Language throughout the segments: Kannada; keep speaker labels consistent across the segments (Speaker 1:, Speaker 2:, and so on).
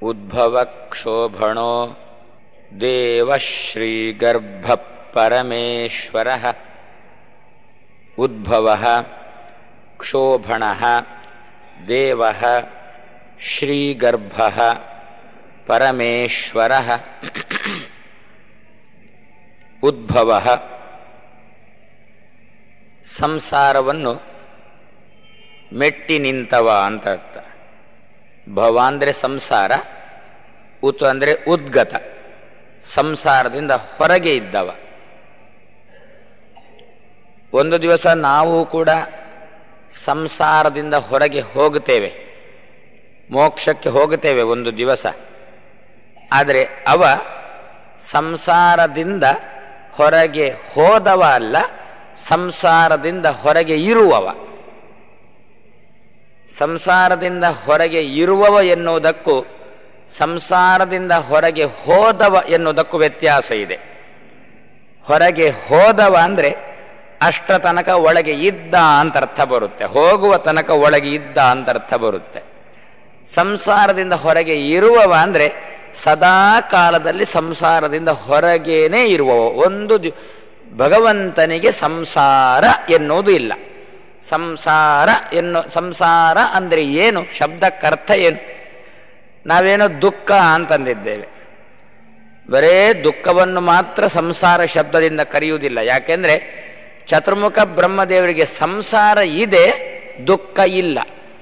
Speaker 1: उद्भवक्षोभणो देवश्रीगर्भपरमेश्वरः उद्भवः क्षोभणः देवः श्रीगर्भः ಪರಮೇಶ್ವರಃ ಉದ್ಭವ ಸಂಸಾರವನ್ನು ಮೆಟ್ಟಿ ನಿಂತವ ಅಂತ ಅರ್ಥ ಭವ ಅಂದರೆ ಸಂಸಾರ ಉತ್ ಅಂದರೆ ಉದ್ಗತ ಸಂಸಾರದಿಂದ ಹೊರಗೆ ಇದ್ದವ ಒಂದು ದಿವಸ ನಾವು ಕೂಡ ಸಂಸಾರದಿಂದ ಹೊರಗೆ ಹೋಗುತ್ತೇವೆ ಮೋಕ್ಷಕ್ಕೆ ಹೋಗುತ್ತೇವೆ ಒಂದು ದಿವಸ ಆದರೆ ಅವ ಸಂಸಾರದಿಂದ ಹೊರಗೆ ಹೋದವ ಅಲ್ಲ ಸಂಸಾರದಿಂದ ಹೊರಗೆ ಇರುವವ ಸಂಸಾರದಿಂದ ಹೊರಗೆ ಇರುವವ ಎನ್ನುವುದಕ್ಕೂ ಸಂಸಾರದಿಂದ ಹೊರಗೆ ಹೋದವ ಎನ್ನುವುದಕ್ಕೂ ವ್ಯತ್ಯಾಸ ಇದೆ ಹೊರಗೆ ಹೋದವ ಅಂದರೆ ಅಷ್ಟ ತನಕ ಒಳಗೆ ಇದ್ದ ಅಂತ ಅರ್ಥ ಬರುತ್ತೆ ಹೋಗುವ ತನಕ ಒಳಗೆ ಇದ್ದ ಅಂತ ಅರ್ಥ ಬರುತ್ತೆ ಸಂಸಾರದಿಂದ ಹೊರಗೆ ಇರುವವ ಅಂದರೆ ಸದಾ ಕಾಲದಲ್ಲಿ ಸಂಸಾರದಿಂದ ಹೊರಗೇನೆ ಇರುವವ ಒಂದು ದಿ ಭಗವಂತನಿಗೆ ಸಂಸಾರ ಎನ್ನುವುದು ಇಲ್ಲ ಸಂಸಾರ ಎನ್ನು ಸಂಸಾರ ಅಂದರೆ ಏನು ಶಬ್ದಕ್ಕರ್ಥ ಏನು ನಾವೇನೋ ದುಃಖ ಅಂತಂದಿದ್ದೇವೆ ಬರೇ ದುಃಖವನ್ನು ಮಾತ್ರ ಸಂಸಾರ ಶಬ್ದದಿಂದ ಕರೆಯುವುದಿಲ್ಲ ಯಾಕೆಂದ್ರೆ ಚತುರ್ಮುಖ ಬ್ರಹ್ಮದೇವರಿಗೆ ಸಂಸಾರ ಇದೆ ದುಃಖ ಇಲ್ಲ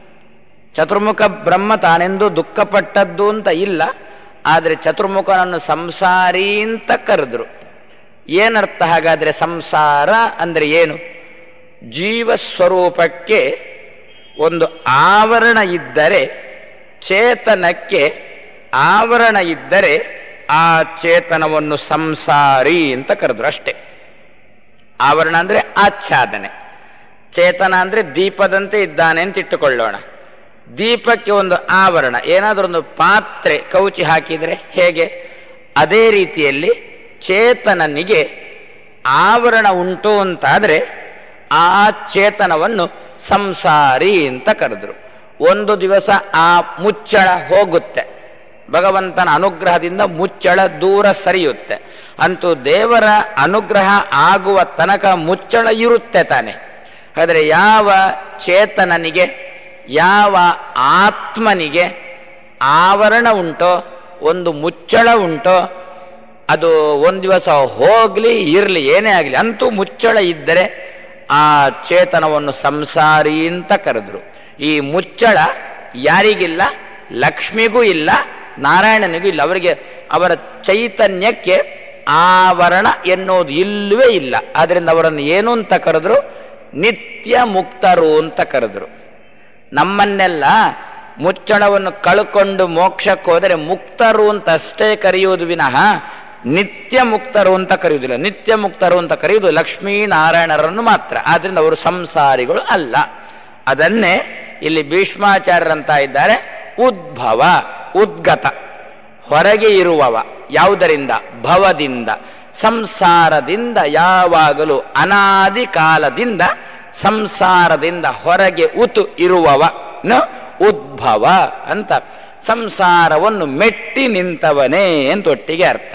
Speaker 1: ಚತುರ್ಮುಖ ಬ್ರಹ್ಮ ತಾನೆಂದು ದುಃಖಪಟ್ಟದ್ದು ಅಂತ ಇಲ್ಲ ಆದರೆ ಚತುರ್ಮುಖನನ್ನು ಸಂಸಾರಿ ಅಂತ ಕರೆದ್ರು ಏನರ್ಥ ಹಾಗಾದ್ರೆ ಸಂಸಾರ ಅಂದ್ರೆ ಏನು ಜೀವ ಸ್ವರೂಪಕ್ಕೆ ಒಂದು ಆವರಣ ಇದ್ದರೆ ಚೇತನಕ್ಕೆ ಆವರಣ ಇದ್ದರೆ ಆ ಚೇತನವನ್ನು ಸಂಸಾರಿ ಅಂತ ಕರೆದ್ರು ಅಷ್ಟೇ ಆವರಣ ಅಂದ್ರೆ ಆಚ್ಛಾದನೆ ಚೇತನ ಅಂದ್ರೆ ದೀಪದಂತೆ ಇದ್ದಾನೆ ಅಂತ ಇಟ್ಟುಕೊಳ್ಳೋಣ ದೀಪಕ್ಕೆ ಒಂದು ಆವರಣ ಏನಾದರೂ ಒಂದು ಪಾತ್ರೆ ಕೌಚಿ ಹಾಕಿದರೆ ಹೇಗೆ ಅದೇ ರೀತಿಯಲ್ಲಿ ಚೇತನನಿಗೆ ಆವರಣ ಉಂಟು ಅಂತಾದರೆ ಆ ಚೇತನವನ್ನು ಸಂಸಾರಿ ಅಂತ ಕರೆದ್ರು ಒಂದು ದಿವಸ ಆ ಮುಚ್ಚಳ ಹೋಗುತ್ತೆ ಭಗವಂತನ ಅನುಗ್ರಹದಿಂದ ಮುಚ್ಚಳ ದೂರ ಸರಿಯುತ್ತೆ ಅಂತೂ ದೇವರ ಅನುಗ್ರಹ ಆಗುವ ತನಕ ಮುಚ್ಚಳ ಇರುತ್ತೆ ತಾನೆ ಆದರೆ ಯಾವ ಚೇತನನಿಗೆ ಯಾವ ಆತ್ಮನಿಗೆ ಆವರಣ ಉಂಟೋ ಒಂದು ಮುಚ್ಚಳ ಉಂಟೋ ಅದು ಒಂದು ದಿವಸ ಹೋಗ್ಲಿ ಇರಲಿ ಏನೇ ಆಗಲಿ ಅಂತೂ ಮುಚ್ಚಳ ಇದ್ದರೆ ಆ ಚೇತನವನ್ನು ಸಂಸಾರಿ ಅಂತ ಕರೆದ್ರು ಈ ಮುಚ್ಚಳ ಯಾರಿಗಿಲ್ಲ ಲಕ್ಷ್ಮಿಗೂ ಇಲ್ಲ ನಾರಾಯಣನಿಗೂ ಇಲ್ಲ ಅವರಿಗೆ ಅವರ ಚೈತನ್ಯಕ್ಕೆ ಆವರಣ ಎನ್ನುವುದು ಇಲ್ಲವೇ ಇಲ್ಲ ಆದ್ರಿಂದ ಅವರನ್ನು ಏನು ಅಂತ ಕರೆದ್ರು ನಿತ್ಯ ಮುಕ್ತರು ಅಂತ ಕರೆದ್ರು ನಮ್ಮನ್ನೆಲ್ಲ ಮುಚ್ಚಳವನ್ನು ಕಳ್ಕೊಂಡು ಮೋಕ್ಷಕ್ಕೆ ಹೋದರೆ ಮುಕ್ತರು ಅಂತ ಅಷ್ಟೇ ಕರೆಯುವುದು ವಿನಃ ನಿತ್ಯ ಮುಕ್ತರು ಅಂತ ಕರೆಯುವುದಿಲ್ಲ ನಿತ್ಯ ಮುಕ್ತರು ಅಂತ ಕರೆಯುವುದು ಲಕ್ಷ್ಮೀನಾರಾಯಣರನ್ನು ಮಾತ್ರ ಆದ್ರಿಂದ ಅವರು ಸಂಸಾರಿಗಳು ಅಲ್ಲ ಅದನ್ನೇ ಇಲ್ಲಿ ಭೀಷ್ಮಾಚಾರ್ಯರಂತ ಇದ್ದಾರೆ ಉದ್ಭವ ಉದ್ಗತ ಹೊರಗೆ ಇರುವವ ಯಾವುದರಿಂದ ಭವದಿಂದ ಸಂಸಾರದಿಂದ ಯಾವಾಗಲೂ ಅನಾದಿ ಕಾಲದಿಂದ ಸಂಸಾರದಿಂದ ಹೊರಗೆ ಉತು ಇರುವವ ಉದ್ಭವ ಅಂತ ಸಂಸಾರವನ್ನು ಮೆಟ್ಟಿ ನಿಂತವನೇ ಅಂತ ಒಟ್ಟಿಗೆ ಅರ್ಥ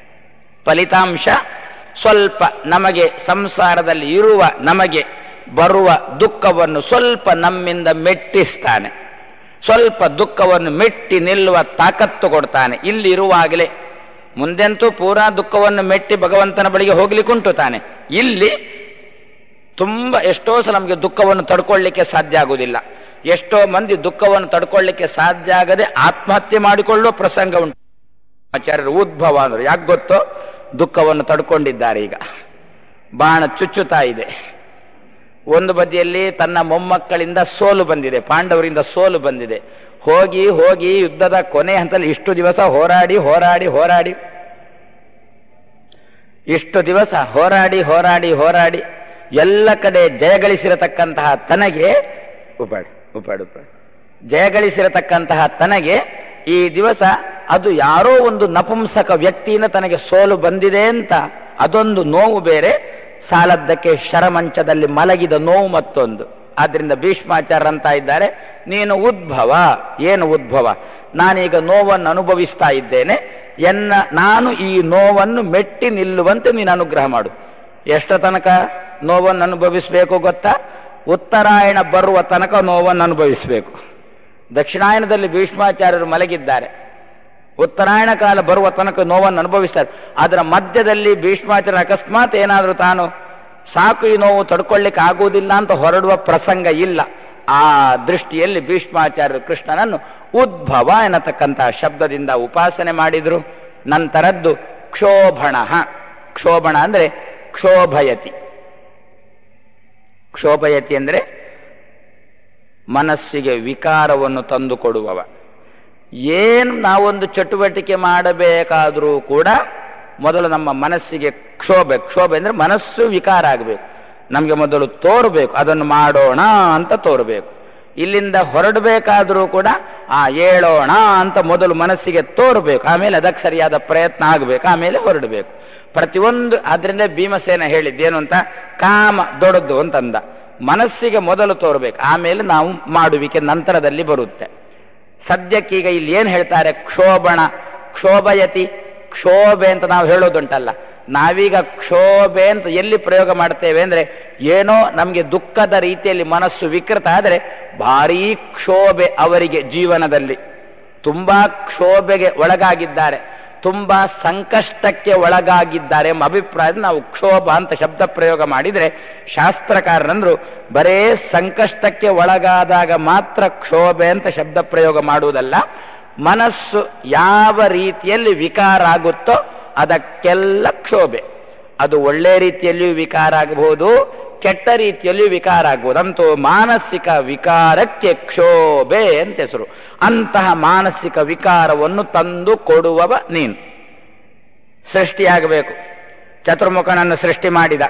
Speaker 1: ಫಲಿತಾಂಶ ಸ್ವಲ್ಪ ನಮಗೆ ಸಂಸಾರದಲ್ಲಿ ಇರುವ ನಮಗೆ ಬರುವ ದುಃಖವನ್ನು ಸ್ವಲ್ಪ ನಮ್ಮಿಂದ ಮೆಟ್ಟಿಸ್ತಾನೆ ಸ್ವಲ್ಪ ದುಃಖವನ್ನು ಮೆಟ್ಟಿ ನಿಲ್ಲುವ ತಾಕತ್ತು ಕೊಡ್ತಾನೆ ಇಲ್ಲಿರುವಾಗಲೇ ಮುಂದೆಂತೂ ಪೂರಾ ದುಃಖವನ್ನು ಮೆಟ್ಟಿ ಭಗವಂತನ ಬಳಿಗೆ ಹೋಗ್ಲಿಕ್ಕುಂಟು ತಾನೆ ಇಲ್ಲಿ ತುಂಬ ಎಷ್ಟೋ ಸಲ ನಮಗೆ ದುಃಖವನ್ನು ತಡ್ಕೊಳ್ಳಿಕ್ಕೆ ಸಾಧ್ಯ ಆಗುವುದಿಲ್ಲ ಎಷ್ಟೋ ಮಂದಿ ದುಃಖವನ್ನು ತಡ್ಕೊಳ್ಳಿಕ್ಕೆ ಸಾಧ್ಯ ಆಗದೆ ಆತ್ಮಹತ್ಯೆ ಮಾಡಿಕೊಳ್ಳುವ ಪ್ರಸಂಗ ಉಂಟು ಆಚಾರ್ಯರು ಉದ್ಭವ ಅಂದ್ರು ಯಾಕೆ ಗೊತ್ತೋ ದುಃಖವನ್ನು ತಡ್ಕೊಂಡಿದ್ದಾರೆ ಈಗ ಬಾಣ ಚುಚ್ಚುತ್ತಾ ಇದೆ ಒಂದು ಬದಿಯಲ್ಲಿ ತನ್ನ ಮೊಮ್ಮಕ್ಕಳಿಂದ ಸೋಲು ಬಂದಿದೆ ಪಾಂಡವರಿಂದ ಸೋಲು ಬಂದಿದೆ ಹೋಗಿ ಹೋಗಿ ಯುದ್ಧದ ಕೊನೆ ಹಂತದಲ್ಲಿ ಇಷ್ಟು ದಿವಸ ಹೋರಾಡಿ ಹೋರಾಡಿ ಹೋರಾಡಿ ಇಷ್ಟು ದಿವಸ ಹೋರಾಡಿ ಹೋರಾಡಿ ಹೋರಾಡಿ ಎಲ್ಲ ಕಡೆ ಜಯಗಳಿಸಿರತಕ್ಕಂತಹ ತನಗೆ ಉಪಾಡ್ ಉಪಾಡ್ ಉಪಾಡ್ ಜಯಗಳಿಸಿರತಕ್ಕಂತಹ ತನಗೆ ಈ ದಿವಸ ಅದು ಯಾರೋ ಒಂದು ನಪುಂಸಕ ವ್ಯಕ್ತಿಯಿಂದ ತನಗೆ ಸೋಲು ಬಂದಿದೆ ಅಂತ ಅದೊಂದು ನೋವು ಬೇರೆ ಸಾಲದ್ದಕ್ಕೆ ಶರಮಂಚದಲ್ಲಿ ಮಲಗಿದ ನೋವು ಮತ್ತೊಂದು ಆದ್ರಿಂದ ಭೀಷ್ಮಾಚಾರ್ಯ ಅಂತ ಇದ್ದಾರೆ ನೀನು ಉದ್ಭವ ಏನು ಉದ್ಭವ ನಾನೀಗ ನೋವನ್ನು ಅನುಭವಿಸ್ತಾ ಇದ್ದೇನೆ ಎನ್ನ ನಾನು ಈ ನೋವನ್ನು ಮೆಟ್ಟಿ ನಿಲ್ಲುವಂತೆ ನೀನು ಅನುಗ್ರಹ ಮಾಡು ಎಷ್ಟರ ತನಕ ನೋವನ್ನು ಅನುಭವಿಸಬೇಕು ಗೊತ್ತಾ ಉತ್ತರಾಯಣ ಬರುವ ತನಕ ನೋವನ್ನು ಅನುಭವಿಸಬೇಕು ದಕ್ಷಿಣಾಯನದಲ್ಲಿ ಭೀಷ್ಮಾಚಾರ್ಯರು ಮಲಗಿದ್ದಾರೆ ಉತ್ತರಾಯಣ ಕಾಲ ಬರುವ ತನಕ ನೋವನ್ನು ಅನುಭವಿಸ್ತಾರೆ ಅದರ ಮಧ್ಯದಲ್ಲಿ ಭೀಷ್ಮಾಚಾರ್ಯ ಅಕಸ್ಮಾತ್ ಏನಾದರೂ ತಾನು ಸಾಕು ಈ ನೋವು ತಡ್ಕೊಳ್ಳಿಕ್ಕೆ ಆಗುವುದಿಲ್ಲ ಅಂತ ಹೊರಡುವ ಪ್ರಸಂಗ ಇಲ್ಲ ಆ ದೃಷ್ಟಿಯಲ್ಲಿ ಭೀಷ್ಮಾಚಾರ್ಯರು ಕೃಷ್ಣನನ್ನು ಉದ್ಭವ ಎನ್ನತಕ್ಕಂತಹ ಶಬ್ದದಿಂದ ಉಪಾಸನೆ ಮಾಡಿದ್ರು ನಂತರದ್ದು ಕ್ಷೋಭಣ ಕ್ಷೋಭಣ ಅಂದ್ರೆ ಕ್ಷೋಭಯತಿ ಕ್ಷೋಭಯತಿ ಅಂದ್ರೆ ಮನಸ್ಸಿಗೆ ವಿಕಾರವನ್ನು ತಂದು ಕೊಡುವವ ಏನು ನಾವೊಂದು ಚಟುವಟಿಕೆ ಮಾಡಬೇಕಾದರೂ ಕೂಡ ಮೊದಲು ನಮ್ಮ ಮನಸ್ಸಿಗೆ ಕ್ಷೋಭೆ ಕ್ಷೋಭೆ ಅಂದ್ರೆ ಮನಸ್ಸು ವಿಕಾರ ಆಗಬೇಕು ನಮಗೆ ಮೊದಲು ತೋರಬೇಕು ಅದನ್ನು ಮಾಡೋಣ ಅಂತ ತೋರಬೇಕು ಇಲ್ಲಿಂದ ಹೊರಡಬೇಕಾದರೂ ಕೂಡ ಆ ಹೇಳೋಣ ಅಂತ ಮೊದಲು ಮನಸ್ಸಿಗೆ ತೋರಬೇಕು ಆಮೇಲೆ ಅದಕ್ಕೆ ಸರಿಯಾದ ಪ್ರಯತ್ನ ಆಗಬೇಕು ಆಮೇಲೆ ಹೊರಡಬೇಕು ಪ್ರತಿಯೊಂದು ಅದರಿಂದ ಭೀಮಸೇನ ಹೇಳಿದ್ದೇನು ಅಂತ ಕಾಮ ದೊಡ್ಡದು ಅಂತಂದ ಮನಸ್ಸಿಗೆ ಮೊದಲು ತೋರಬೇಕು ಆಮೇಲೆ ನಾವು ಮಾಡುವಿಕೆ ನಂತರದಲ್ಲಿ ಬರುತ್ತೆ ಸದ್ಯಕ್ಕೀಗ ಇಲ್ಲಿ ಏನ್ ಹೇಳ್ತಾರೆ ಕ್ಷೋಭಣ ಕ್ಷೋಭಯತಿ ಕ್ಷೋಭೆ ಅಂತ ನಾವು ಹೇಳೋದುಂಟಲ್ಲ ನಾವೀಗ ಕ್ಷೋಭೆ ಅಂತ ಎಲ್ಲಿ ಪ್ರಯೋಗ ಮಾಡ್ತೇವೆ ಅಂದ್ರೆ ಏನೋ ನಮಗೆ ದುಃಖದ ರೀತಿಯಲ್ಲಿ ಮನಸ್ಸು ವಿಕೃತ ಆದರೆ ಭಾರೀ ಕ್ಷೋಭೆ ಅವರಿಗೆ ಜೀವನದಲ್ಲಿ ತುಂಬಾ ಕ್ಷೋಭೆಗೆ ಒಳಗಾಗಿದ್ದಾರೆ ತುಂಬಾ ಸಂಕಷ್ಟಕ್ಕೆ ಒಳಗಾಗಿದ್ದಾರೆ ಎಂಬ ಅಭಿಪ್ರಾಯದ ನಾವು ಕ್ಷೋಭ ಅಂತ ಶಬ್ದ ಪ್ರಯೋಗ ಮಾಡಿದ್ರೆ ಶಾಸ್ತ್ರಕಾರರಂದ್ರು ಬರೇ ಸಂಕಷ್ಟಕ್ಕೆ ಒಳಗಾದಾಗ ಮಾತ್ರ ಕ್ಷೋಭೆ ಅಂತ ಶಬ್ದ ಪ್ರಯೋಗ ಮಾಡುವುದಲ್ಲ ಮನಸ್ಸು ಯಾವ ರೀತಿಯಲ್ಲಿ ವಿಕಾರ ಆಗುತ್ತೋ ಅದಕ್ಕೆಲ್ಲ ಕ್ಷೋಭೆ ಅದು ಒಳ್ಳೆ ರೀತಿಯಲ್ಲಿಯೂ ವಿಕಾರ ಆಗಬಹುದು ಕೆಟ್ಟ ರೀತಿಯಲ್ಲಿಯೂ ವಿಕಾರ ಆಗ್ಬೋದು ಅಂತೂ ಮಾನಸಿಕ ವಿಕಾರಕ್ಕೆ ಕ್ಷೋಭೆ ಅಂತ ಹೆಸರು ಅಂತಹ ಮಾನಸಿಕ ವಿಕಾರವನ್ನು ತಂದು ಕೊಡುವವ ನೀನು ಸೃಷ್ಟಿಯಾಗಬೇಕು ಚತುರ್ಮುಖನನ್ನು ಸೃಷ್ಟಿ ಮಾಡಿದ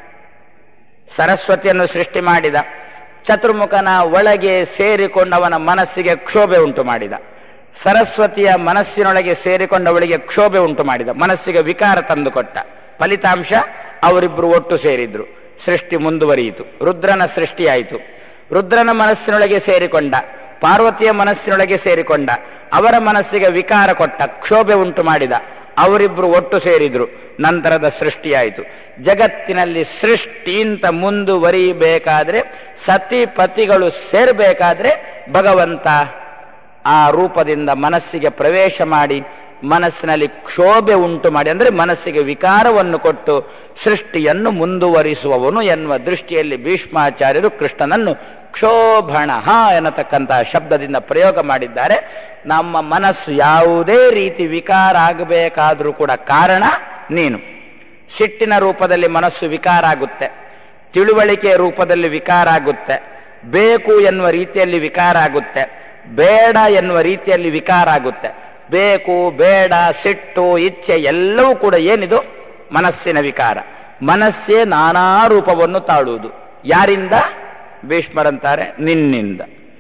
Speaker 1: ಸರಸ್ವತಿಯನ್ನು ಸೃಷ್ಟಿ ಮಾಡಿದ ಚತುರ್ಮುಖನ ಒಳಗೆ ಸೇರಿಕೊಂಡವನ ಮನಸ್ಸಿಗೆ ಕ್ಷೋಭೆ ಉಂಟು ಮಾಡಿದ ಸರಸ್ವತಿಯ ಮನಸ್ಸಿನೊಳಗೆ ಸೇರಿಕೊಂಡವಳಿಗೆ ಕ್ಷೋಭೆ ಉಂಟು ಮಾಡಿದ ಮನಸ್ಸಿಗೆ ವಿಕಾರ ತಂದುಕೊಟ್ಟ ಫಲಿತಾಂಶ ಅವರಿಬ್ರು ಒಟ್ಟು ಸೇರಿದ್ರು ಸೃಷ್ಟಿ ಮುಂದುವರಿಯಿತು ರುದ್ರನ ಸೃಷ್ಟಿಯಾಯಿತು ರುದ್ರನ ಮನಸ್ಸಿನೊಳಗೆ ಸೇರಿಕೊಂಡ ಪಾರ್ವತಿಯ ಮನಸ್ಸಿನೊಳಗೆ ಸೇರಿಕೊಂಡ ಅವರ ಮನಸ್ಸಿಗೆ ವಿಕಾರ ಕೊಟ್ಟ ಕ್ಷೋಭೆ ಉಂಟು ಮಾಡಿದ ಅವರಿಬ್ರು ಒಟ್ಟು ಸೇರಿದ್ರು ನಂತರದ ಸೃಷ್ಟಿಯಾಯಿತು ಜಗತ್ತಿನಲ್ಲಿ ಸೃಷ್ಟಿಂತ ಮುಂದುವರಿಬೇಕಾದ್ರೆ ಸತಿ ಪತಿಗಳು ಸೇರ್ಬೇಕಾದ್ರೆ ಭಗವಂತ ಆ ರೂಪದಿಂದ ಮನಸ್ಸಿಗೆ ಪ್ರವೇಶ ಮಾಡಿ ಮನಸ್ಸಿನಲ್ಲಿ ಕ್ಷೋಭೆ ಉಂಟು ಮಾಡಿ ಅಂದ್ರೆ ಮನಸ್ಸಿಗೆ ವಿಕಾರವನ್ನು ಕೊಟ್ಟು ಸೃಷ್ಟಿಯನ್ನು ಮುಂದುವರಿಸುವವನು ಎನ್ನುವ ದೃಷ್ಟಿಯಲ್ಲಿ ಭೀಷ್ಮಾಚಾರ್ಯರು ಕೃಷ್ಣನನ್ನು ಕ್ಷೋಭಣ ಎನ್ನತಕ್ಕಂತಹ ಶಬ್ದದಿಂದ ಪ್ರಯೋಗ ಮಾಡಿದ್ದಾರೆ ನಮ್ಮ ಮನಸ್ಸು ಯಾವುದೇ ರೀತಿ ವಿಕಾರ ಆಗಬೇಕಾದ್ರೂ ಕೂಡ ಕಾರಣ ನೀನು ಸಿಟ್ಟಿನ ರೂಪದಲ್ಲಿ ಮನಸ್ಸು ವಿಕಾರ ಆಗುತ್ತೆ ತಿಳುವಳಿಕೆಯ ರೂಪದಲ್ಲಿ ವಿಕಾರ ಆಗುತ್ತೆ ಬೇಕು ಎನ್ನುವ ರೀತಿಯಲ್ಲಿ ವಿಕಾರ ಆಗುತ್ತೆ ಬೇಡ ಎನ್ನುವ ರೀತಿಯಲ್ಲಿ ವಿಕಾರ ಆಗುತ್ತೆ ಬೇಕು ಬೇಡ ಸಿಟ್ಟು ಇಚ್ಛೆ ಎಲ್ಲವೂ ಕೂಡ ಏನಿದು ಮನಸ್ಸಿನ ವಿಕಾರ ಮನಸ್ಸೇ ನಾನಾ ರೂಪವನ್ನು ತಾಳುವುದು ಯಾರಿಂದ ಭೀಷ್ಮರಂತಾರೆ ನಿನ್ನಿಂದ